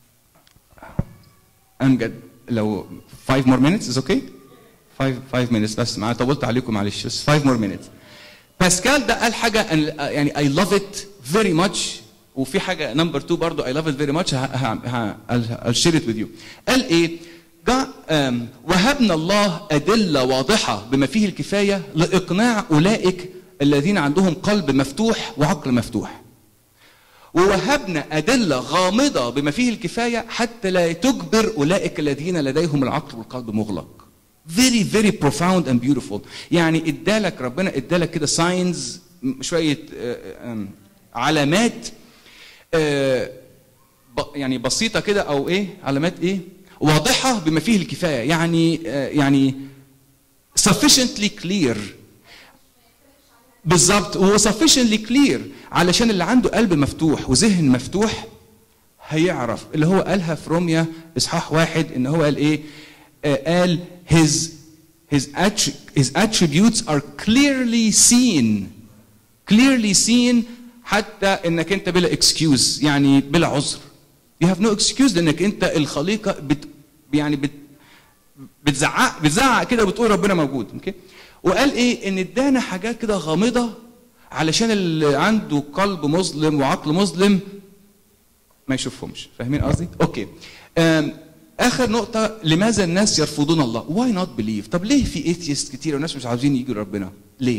S3: امجد لو 5 more minutes is okay 5 5 minutes بس معايا طولت عليكم معلش بس 5 more minutes باسكال ده قال حاجه أنا- يعني I love it very much وفي حاجه نمبر 2 برضو I love it very much ه- ه- ه- I'll- I'll share it with you قال ايه جا- آم، وهبنا الله أدلة واضحة بما فيه الكفاية لإقناع أولئك الذين عندهم قلب مفتوح وعقل مفتوح ووهبنا أدلة غامضة بما فيه الكفاية حتى لا تجبر أولئك الذين لديهم العقل والقلب مغلق. Very very profound and beautiful. يعني ادالك ربنا ادالك كده ساينز شوية آه، آم، علامات آه، ب- يعني بسيطة كده أو إيه علامات إيه واضحة بما فيه الكفاية يعني آه، يعني sufficiently clear بالظبط هو sufficiently clear علشان اللي عنده قلب مفتوح وذهن مفتوح هيعرف اللي هو قالها في روميا اصحاح واحد ان هو قال ايه؟ آه قال his his attri- his attributes are clearly seen clearly seen حتى انك انت بلا excuse يعني بلا عذر you have no excuse لانك انت الخليقه بت يعني بت بتزعق بتزعق كده وبتقول ربنا موجود اوكي وقال ايه ان ادانا حاجات كده غامضه علشان اللي عنده قلب مظلم وعقل مظلم ما يشوفهمش فاهمين قصدي اوكي أم اخر نقطه لماذا الناس يرفضون الله واي نوت بليف طب ليه في ايثيست كتير والناس مش عاوزين يجوا لربنا ليه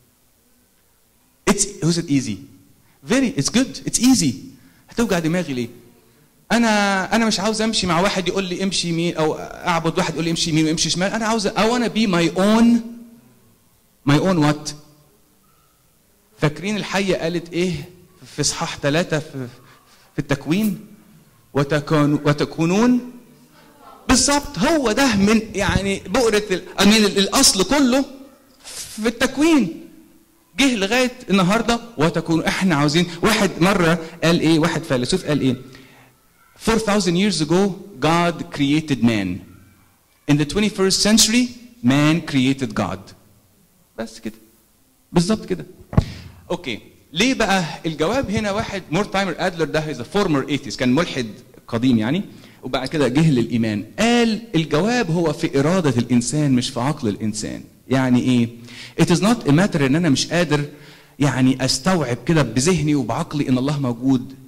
S3: اتس was it easy very it's good it's easy هتوجع دماغي ليه انا انا مش عاوز امشي مع واحد يقول لي امشي يمين او اعبد واحد يقول لي امشي يمين وامشي شمال انا عاوز I wanna be my own my own what فاكرين الحية قالت ايه في اصحاح ثلاثة في, في التكوين وتكون وتكونون بالظبط هو ده من يعني بؤرة ال- من ال- الاصل كله في التكوين جه لغايه النهارده وتكون احنا عاوزين واحد مره قال ايه واحد فيلسوف قال ايه 4000 years ago God created man in the 21st century man created God بس كده بالظبط كده اوكي ليه بقى الجواب هنا واحد مورتايمر ادلر ده هيز فورمر ايثيست كان ملحد قديم يعني وبعد كده جه للايمان قال الجواب هو في اراده الانسان مش في عقل الانسان يعني ايه it is not a matter ان انا مش قادر يعني استوعب كده بذهني وبعقلي ان الله موجود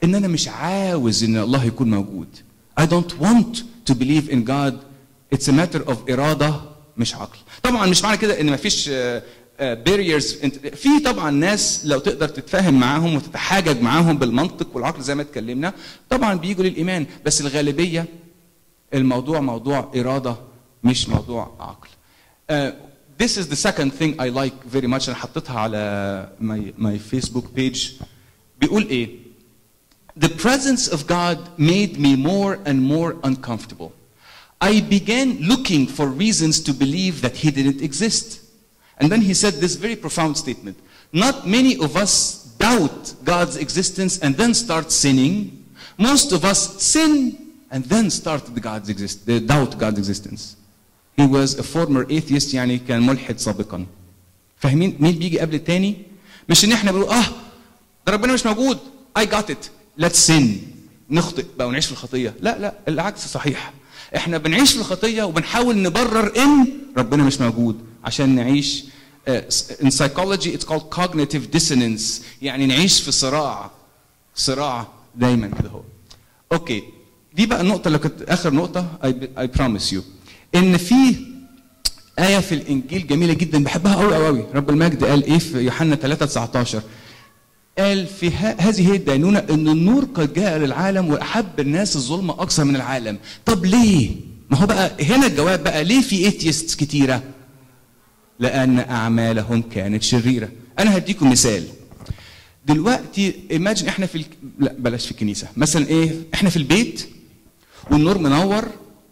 S3: ان انا مش عاوز ان الله يكون موجود I don't want to believe in God it's a matter of إرادة مش عقل طبعا مش معنى كده ان مفيش باريرز في طبعا ناس لو تقدر تتفاهم معاهم وتتحاجج معاهم بالمنطق والعقل زي ما اتكلمنا طبعا بيجوا للايمان بس الغالبيه الموضوع موضوع اراده مش موضوع عقل uh, this is the second thing I like very much انا حطيتها على my my Facebook page بيقول ايه The presence of God made me more and more uncomfortable. I began looking for reasons to believe that He didn't exist. And then he said this very profound statement Not many of us doubt God's existence and then start sinning. Most of us sin and then start the God's exist the doubt God's existence. He was a former atheist يعني كان ملحد سابقا. فاهمين مين بيجي قبل التاني؟ مش ان احنا بنقول اه ده ربنا مش موجود I got it let's sin نخطئ بقى ونعيش في الخطيه لا لا العكس صحيح احنا بنعيش في الخطيه وبنحاول نبرر ان ربنا مش موجود عشان نعيش uh, in psychology it's called cognitive dissonance يعني نعيش في صراع صراع دايما كده هو اوكي دي بقى النقطه اللي كنت اخر نقطه I, I promise you ان في آية في الإنجيل جميلة جدا بحبها قوي قوي قوي رب المجد قال إيه في يوحنا 3 19 قال في ه- هذه هي الدينونة أن النور قد جاء للعالم وأحب الناس الظلمة أكثر من العالم طب ليه؟ ما هو بقى هنا الجواب بقى ليه في ايثيست كتيرة؟ لأن أعمالهم كانت شريرة أنا هديكم مثال دلوقتي ايماجن احنا في الك... لا بلاش في الكنيسة مثلا ايه احنا في البيت والنور منور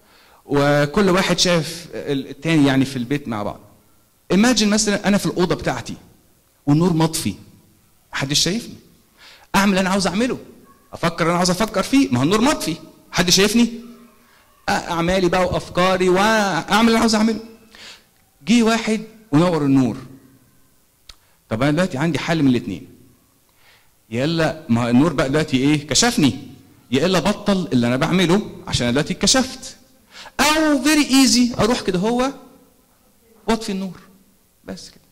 S3: وكل واحد شايف التاني يعني في البيت مع بعض ايماجن مثلا انا في الاوضه بتاعتي والنور مطفي محدش شايفني اعمل اللي انا عاوز اعمله افكر اللي انا عاوز افكر فيه ما هو النور مطفي حد شايفني اعمالي بقى وافكاري واعمل اللي انا عاوز اعمله جه واحد ونور النور طب انا دلوقتي عندي حل من الاثنين يا الا ما هو النور بقى دلوقتي ايه كشفني يا الا بطل اللي انا بعمله عشان انا دلوقتي اتكشفت او فيري ايزي اروح كده هو واطفي النور بس كده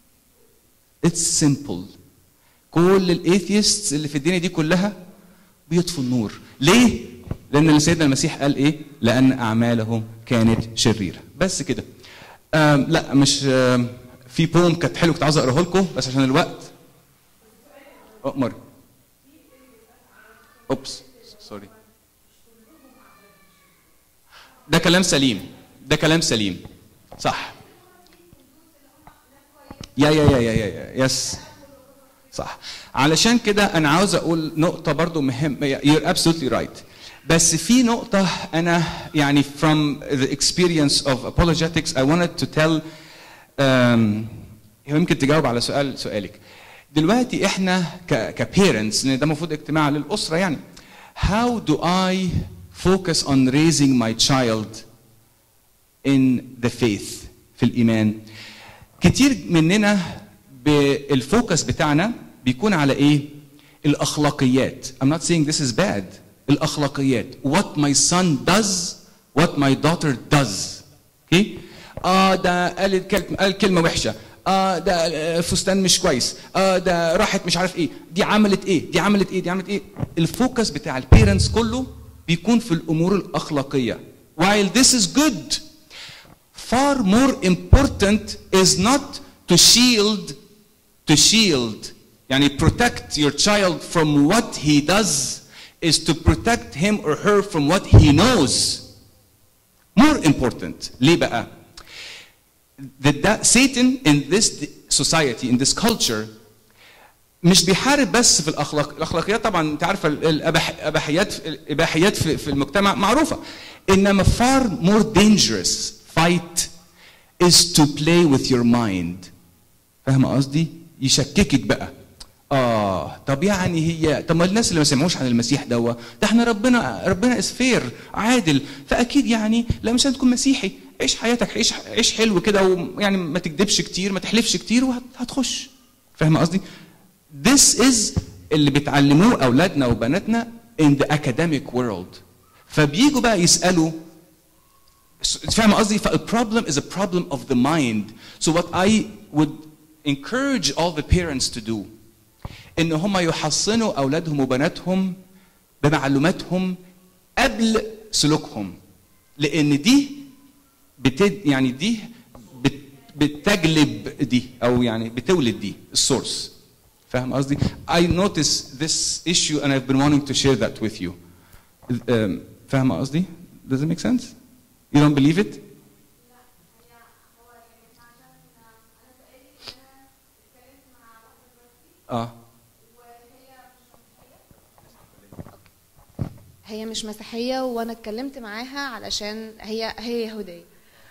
S3: اتس سمبل كل الايثيستس اللي في الدنيا دي كلها بيطفوا النور ليه لان سيدنا المسيح قال ايه لان اعمالهم كانت شريره بس كده آم لا مش آم في بوم كانت حلو كنت عاوز اقراه لكم بس عشان الوقت اؤمر اوبس سوري ده كلام سليم ده كلام سليم صح يا يا يا يا يا, يا. يس صح علشان كده انا عاوز اقول نقطه برضو مهمه you're absolutely right بس في نقطة أنا يعني from the experience of apologetics I wanted to tell um, يمكن تجاوب على سؤال سؤالك دلوقتي احنا ك كبيرنتس لان ده المفروض اجتماع للاسره يعني how do I focus on raising my child in the faith في الايمان كتير مننا بالفوكس بتاعنا بيكون على ايه الاخلاقيات I'm not saying this is bad الاخلاقيات what my son does what my daughter does okay اه ده قال كلمه قال كلمه وحشه اه ده فستان مش كويس اه ده راحت مش عارف ايه دي عملت ايه دي عملت ايه دي عملت ايه الفوكس بتاع البيرنتس كله بيكون في الامور الاخلاقيه while this is good far more important is not to shield to shield يعني protect your child from what he does is to protect him or her from what he knows more important ليه بقى that, that Satan in this society in this culture مش بيحارب بس في الاخلاق الاخلاقيات طبعا انت عارفه الاباحيات الاباحيات في, في المجتمع معروفه انما far more dangerous fight is to play with your mind فاهمه قصدي يشككك بقى اه طب يعني هي طب ما الناس اللي ما سمعوش عن المسيح دوا ده احنا ربنا ربنا اسفير عادل فاكيد يعني لا مش هتكون مسيحي عيش حياتك عيش عيش حلو كده ويعني ما تكذبش كتير ما تحلفش كتير وهتخش فاهم قصدي this is اللي بتعلموه اولادنا وبناتنا in the academic world فبيجوا بقى يسالوا فاهم قصدي فالبروبلم is a problem of the mind so what I would encourage all the parents to do ان هم يحصنوا اولادهم وبناتهم بمعلوماتهم قبل سلوكهم لان دي بتد يعني دي بت بتجلب دي او يعني بتولد دي السورس فاهم قصدي I notice this issue and I've been wanting to share that with you um, فاهم قصدي does it make sense you don't believe it اه
S10: هي مش مسيحية وأنا اتكلمت معاها علشان هي هي يهودية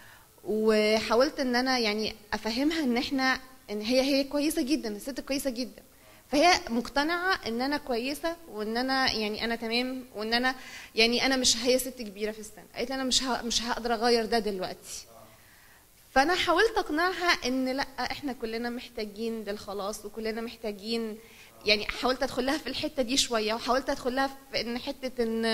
S10: وحاولت إن أنا يعني أفهمها إن إحنا إن هي هي كويسة جدا الست كويسة جدا فهي مقتنعة إن أنا كويسة وإن أنا يعني أنا تمام وإن أنا يعني أنا مش هي ست كبيرة في السن قالت لي أنا مش ه- مش هقدر أغير ده دلوقتي فانا حاولت اقنعها ان لا احنا كلنا محتاجين للخلاص وكلنا محتاجين يعني حاولت ادخل لها في الحته دي شويه وحاولت ادخل لها في ان حته ان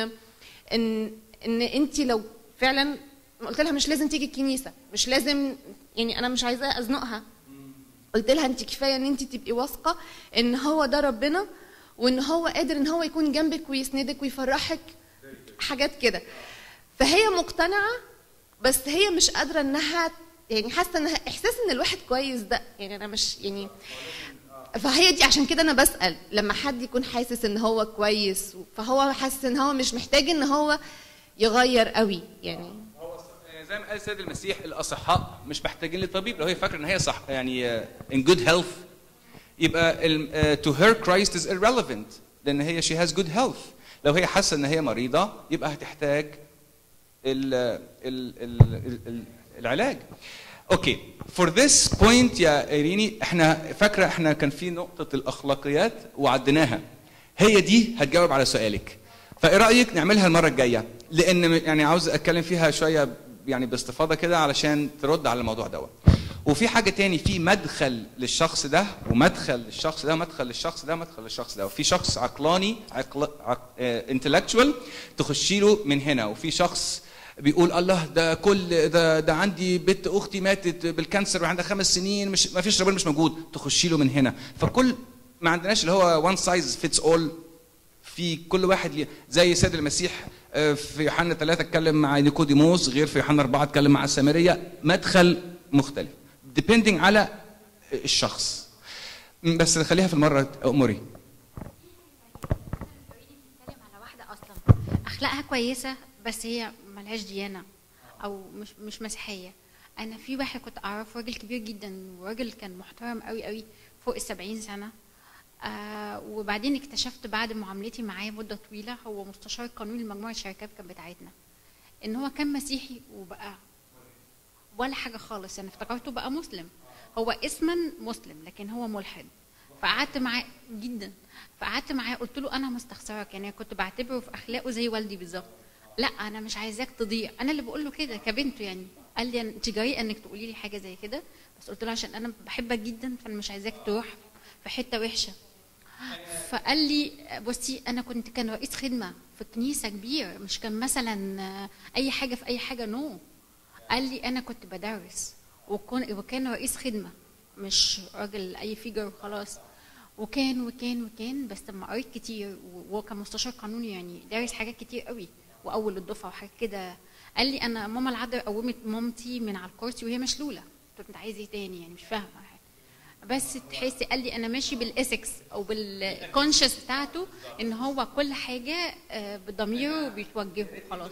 S10: ان ان انت لو فعلا قلت لها مش لازم تيجي الكنيسه مش لازم يعني انا مش عايزه ازنقها قلت لها انت كفايه ان انت تبقي واثقه ان هو ده ربنا وان هو قادر ان هو يكون جنبك ويسندك ويفرحك حاجات كده فهي مقتنعه بس هي مش قادره انها يعني حاسه انها احساس ان الواحد كويس ده يعني انا مش يعني فهي دي عشان كده انا بسال لما حد يكون حاسس ان هو كويس فهو حاسس ان هو مش محتاج ان هو يغير قوي يعني
S3: زي ما قال السيد المسيح الاصحاء مش محتاجين لطبيب لو هي فاكره ان هي صح يعني uh, in good health يبقى ال- uh, to her Christ is irrelevant لان هي she has good health لو هي حاسه ان هي مريضه يبقى هتحتاج ال ال ال ال ال العلاج اوكي فور ذس بوينت يا ايريني احنا فاكره احنا كان في نقطه الاخلاقيات وعديناها هي دي هتجاوب على سؤالك فايه رايك نعملها المره الجايه لان م- يعني عاوز اتكلم فيها شويه يعني باستفاضه كده علشان ترد على الموضوع دوت وفي حاجه تاني في مدخل للشخص ده ومدخل للشخص ده مدخل للشخص ده مدخل للشخص ده وفي شخص عقلاني عقل عق... انتلكتشوال تخشي له من هنا وفي شخص بيقول الله ده كل ده ده عندي بنت اختي ماتت بالكانسر وعندها خمس سنين مش ما فيش ربنا مش موجود تخشي له من هنا فكل ما عندناش اللي هو وان سايز فيتس اول في كل واحد ليه زي سيد المسيح آه، في يوحنا ثلاثة اتكلم مع نيكوديموس غير في يوحنا أربعة اتكلم مع السامرية مدخل مختلف depending على الشخص م، بس نخليها في المرة أموري
S11: على واحدة أصلا أخلاقها كويسة بس هي ملهاش ديانة أو مش مش مسيحية أنا في واحد كنت أعرفه راجل كبير جدا وراجل كان محترم قوي قوي فوق السبعين سنة آه وبعدين اكتشفت بعد معاملتي معاه مدة طويلة هو مستشار قانوني لمجموعة شركات كانت بتاعتنا إن هو كان مسيحي وبقى ولا حاجة خالص أنا افتكرته بقى مسلم هو اسما مسلم لكن هو ملحد فقعدت معاه جدا فقعدت معاه قلت له انا مستخسرك يعني كنت بعتبره في اخلاقه زي والدي بالظبط لا انا مش عايزاك تضيع انا اللي بقول له كده كبنته يعني قال لي انت جريئه انك تقولي لي حاجه زي كده بس قلت له عشان انا بحبك جدا فانا مش عايزاك تروح في حته وحشه فقال لي بصي انا كنت كان رئيس خدمه في كنيسه كبير مش كان مثلا آه، اي حاجه في اي حاجه نو قال لي انا كنت بدرس وكون وكان رئيس خدمه مش راجل اي فيجر وخلاص وكان وكان وكان بس لما قريت كتير وهو كان مستشار قانوني يعني دارس حاجات كتير قوي واول الدفعه وحاجات كده قال لي انا ماما العذراء قومت مامتي من على الكرسي وهي مشلوله قلت له انت عايز ايه تاني يعني مش فاهمه بس تحسي قال لي انا ماشي بالاسكس او بالكونشس بتاعته ان هو كل حاجه آه، بضميره بيتوجهه خلاص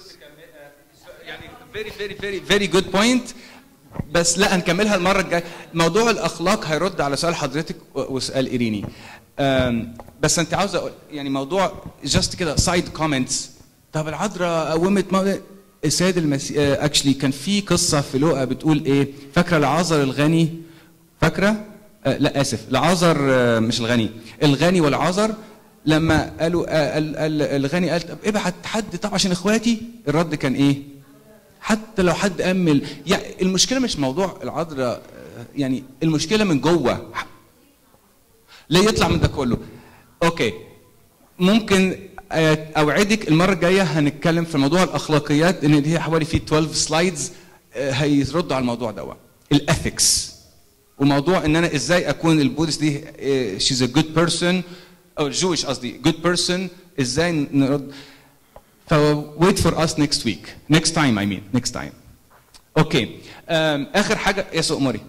S3: فيري فيري فيري فيري جود بوينت بس لا هنكملها المره الجايه موضوع الاخلاق هيرد على سؤال حضرتك و- وسؤال ايريني أم، بس انت عاوزه أقول- يعني موضوع جاست كده سايد كومنتس طب العذراء قومت ما- السيد المسيح اكشلي كان في قصه في لوقا بتقول ايه فاكره العازر الغني فاكره آه لا اسف العازر آه، مش الغني الغني والعازر لما قالوا آه، قال- قال- الغني قال طب ابعت حد طب عشان اخواتي الرد كان ايه حتى لو حد امل يعني المشكله مش موضوع العذراء آه، يعني المشكله من جوه ليه يطلع من ده كله اوكي ممكن آه، اوعدك المره الجايه هنتكلم في موضوع الاخلاقيات ان دي حوالي في 12 سلايدز هيردوا على الموضوع ده الاثكس وموضوع ان انا ازاي اكون البودست دي شيز ا جود بيرسون او الجويش قصدي جود بيرسون ازاي نرد ف wait for us next week next time I mean next time اوكي أم، اخر حاجه يا سوق مري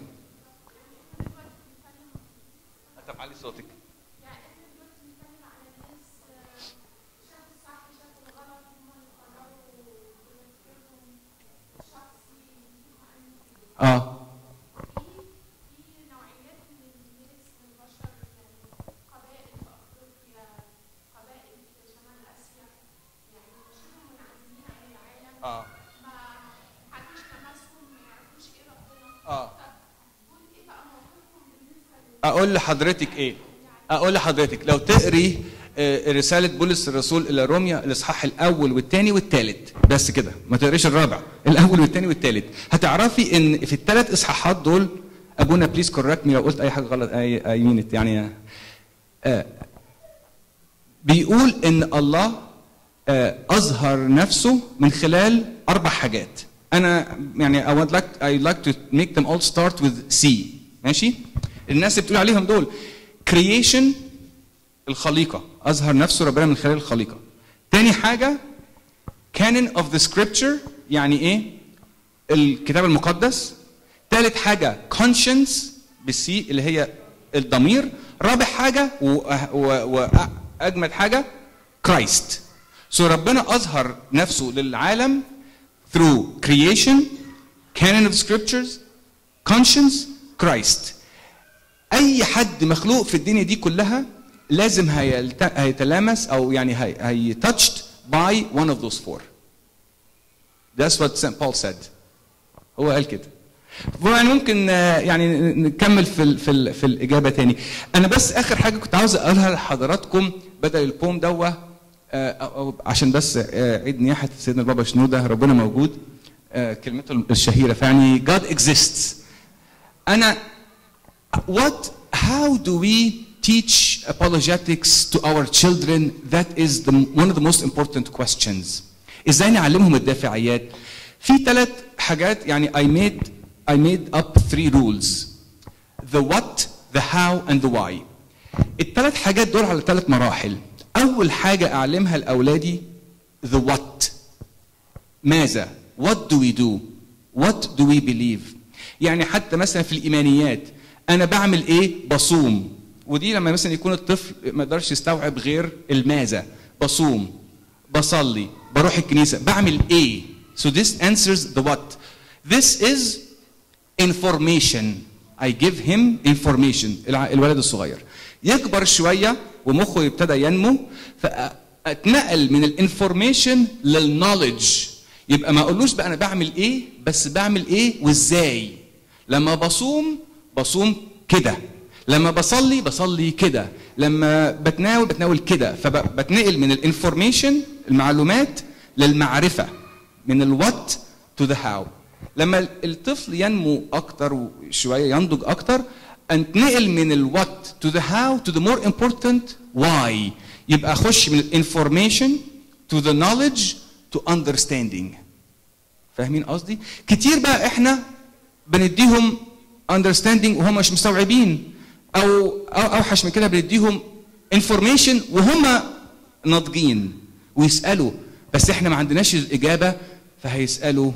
S3: طب علي صوتك اه اه اه اقول لحضرتك ايه اقول لحضرتك لو تقري آه، رسالة بولس الرسول إلى روميا الإصحاح الأول والثاني والثالث بس كده ما تقريش الرابع الأول والثاني والثالث هتعرفي إن في الثلاث إصحاحات دول أبونا بليز كوركت مي لو قلت أي حاجة غلط أي أي مينت يعني آه بيقول إن الله آه أظهر نفسه من خلال أربع حاجات أنا يعني I would like I like to make them all start with C ماشي الناس اللي بتقول عليهم دول creation الخليقة أظهر نفسه ربنا من خلال الخليقة تاني حاجة canon of the scripture يعني إيه الكتاب المقدس تالت حاجة conscience بالسي اللي هي الضمير رابع حاجة وأجمد حاجة كرايست سو so ربنا أظهر نفسه للعالم through creation canon of scriptures conscience Christ اي حد مخلوق في الدنيا دي كلها لازم هيلت... هيتلامس او يعني هي... هي touched by one of those four that's what St. Paul said هو قال كده يعني ممكن آه، يعني نكمل في ال... في ال... في الاجابه تاني انا بس اخر حاجه كنت عاوز اقولها لحضراتكم بدل البوم دوه آه، أو- أو- عشان بس آه، عيد نياحه سيدنا البابا شنوده ربنا موجود آه، كلمته الشهيره فيعني God exists انا what how do we teach apologetics to our children that is the, one of the most important questions ازاي نعلمهم الدافعيات في ثلاث حاجات يعني I made I made up three rules the what the how and the why الثلاث حاجات دول على ثلاث مراحل اول حاجه اعلمها لاولادي the what ماذا what do we do what do we believe يعني حتى مثلا في الايمانيات انا بعمل ايه بصوم ودي لما مثلا يكون الطفل ما يقدرش يستوعب غير الماذا بصوم بصلي بروح الكنيسه بعمل ايه so this answers the what this is information I give him information الع- الولد الصغير يكبر شويه ومخه يبتدى ينمو فاتنقل من الانفورميشن للنولج يبقى ما اقولوش بقى انا بعمل ايه بس بعمل ايه وازاي لما بصوم بصوم كده لما بصلي بصلي كده لما بتناول بتناول كده فبتنقل من الانفورميشن المعلومات للمعرفه من الوات تو ذا هاو لما الطفل ينمو اكتر شويه ينضج اكتر انتقل من الوات تو ذا هاو تو ذا مور امبورتنت واي يبقى اخش من الانفورميشن تو ذا نوليدج تو اندرستاندينج فاهمين قصدي كتير بقى احنا بنديهم اندرستاندينج وهم مش مستوعبين او او اوحش من كده بنديهم انفورميشن وهم ناضجين ويسالوا بس احنا ما عندناش الاجابه فهيسالوا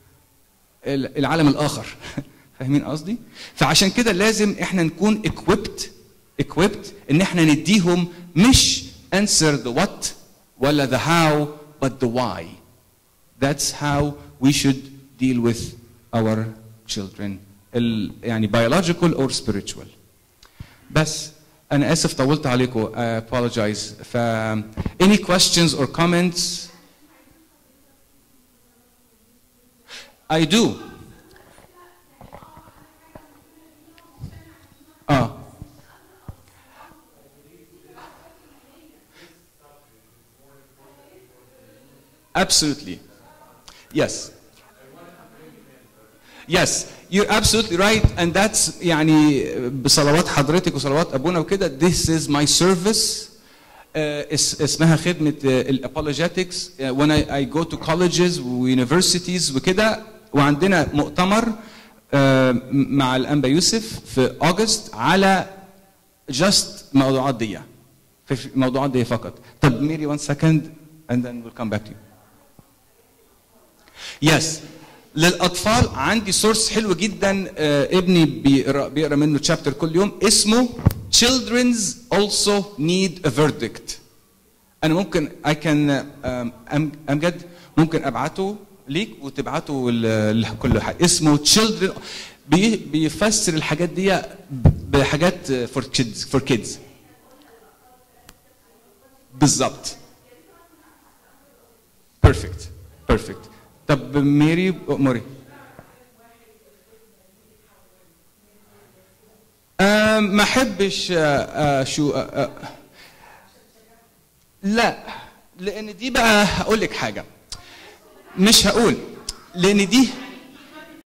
S3: ال- العالم الاخر فاهمين قصدي فعشان كده لازم احنا نكون equipped equipped ان احنا نديهم مش answer the what ولا the how but the why that's how we should deal with our children ال, يعني biological or spiritual بس انا اسف طولت عليكم I apologize ف any questions or comments I do اه Absolutely. Yes. Yes, you're absolutely right and that's يعني بصلوات حضرتك وصلوات ابونا وكده this is my service uh, اس- اسمها خدمة uh, الابولوجيتكس uh, when I, I go to colleges وuniversities وكده وعندنا مؤتمر uh, مع الانبا يوسف في اغسطس على just الموضوعات دي في الموضوعات دي فقط طب ميري one second and then we'll come back to you يس للاطفال عندي سورس حلو جدا آه، ابني بيقرا بيقرا منه تشابتر كل يوم اسمه children's also need a verdict انا ممكن I can um, أم- امجد ممكن ابعته ليك وتبعته ل- لكل حد اسمه children بي بيفسر الحاجات دي بحاجات for kids for kids بالظبط بيرفكت بيرفكت طب ميري موري آه، ما احبش آه، آه، شو آه، آه، لا لان دي بقى هقول لك حاجه مش هقول لان دي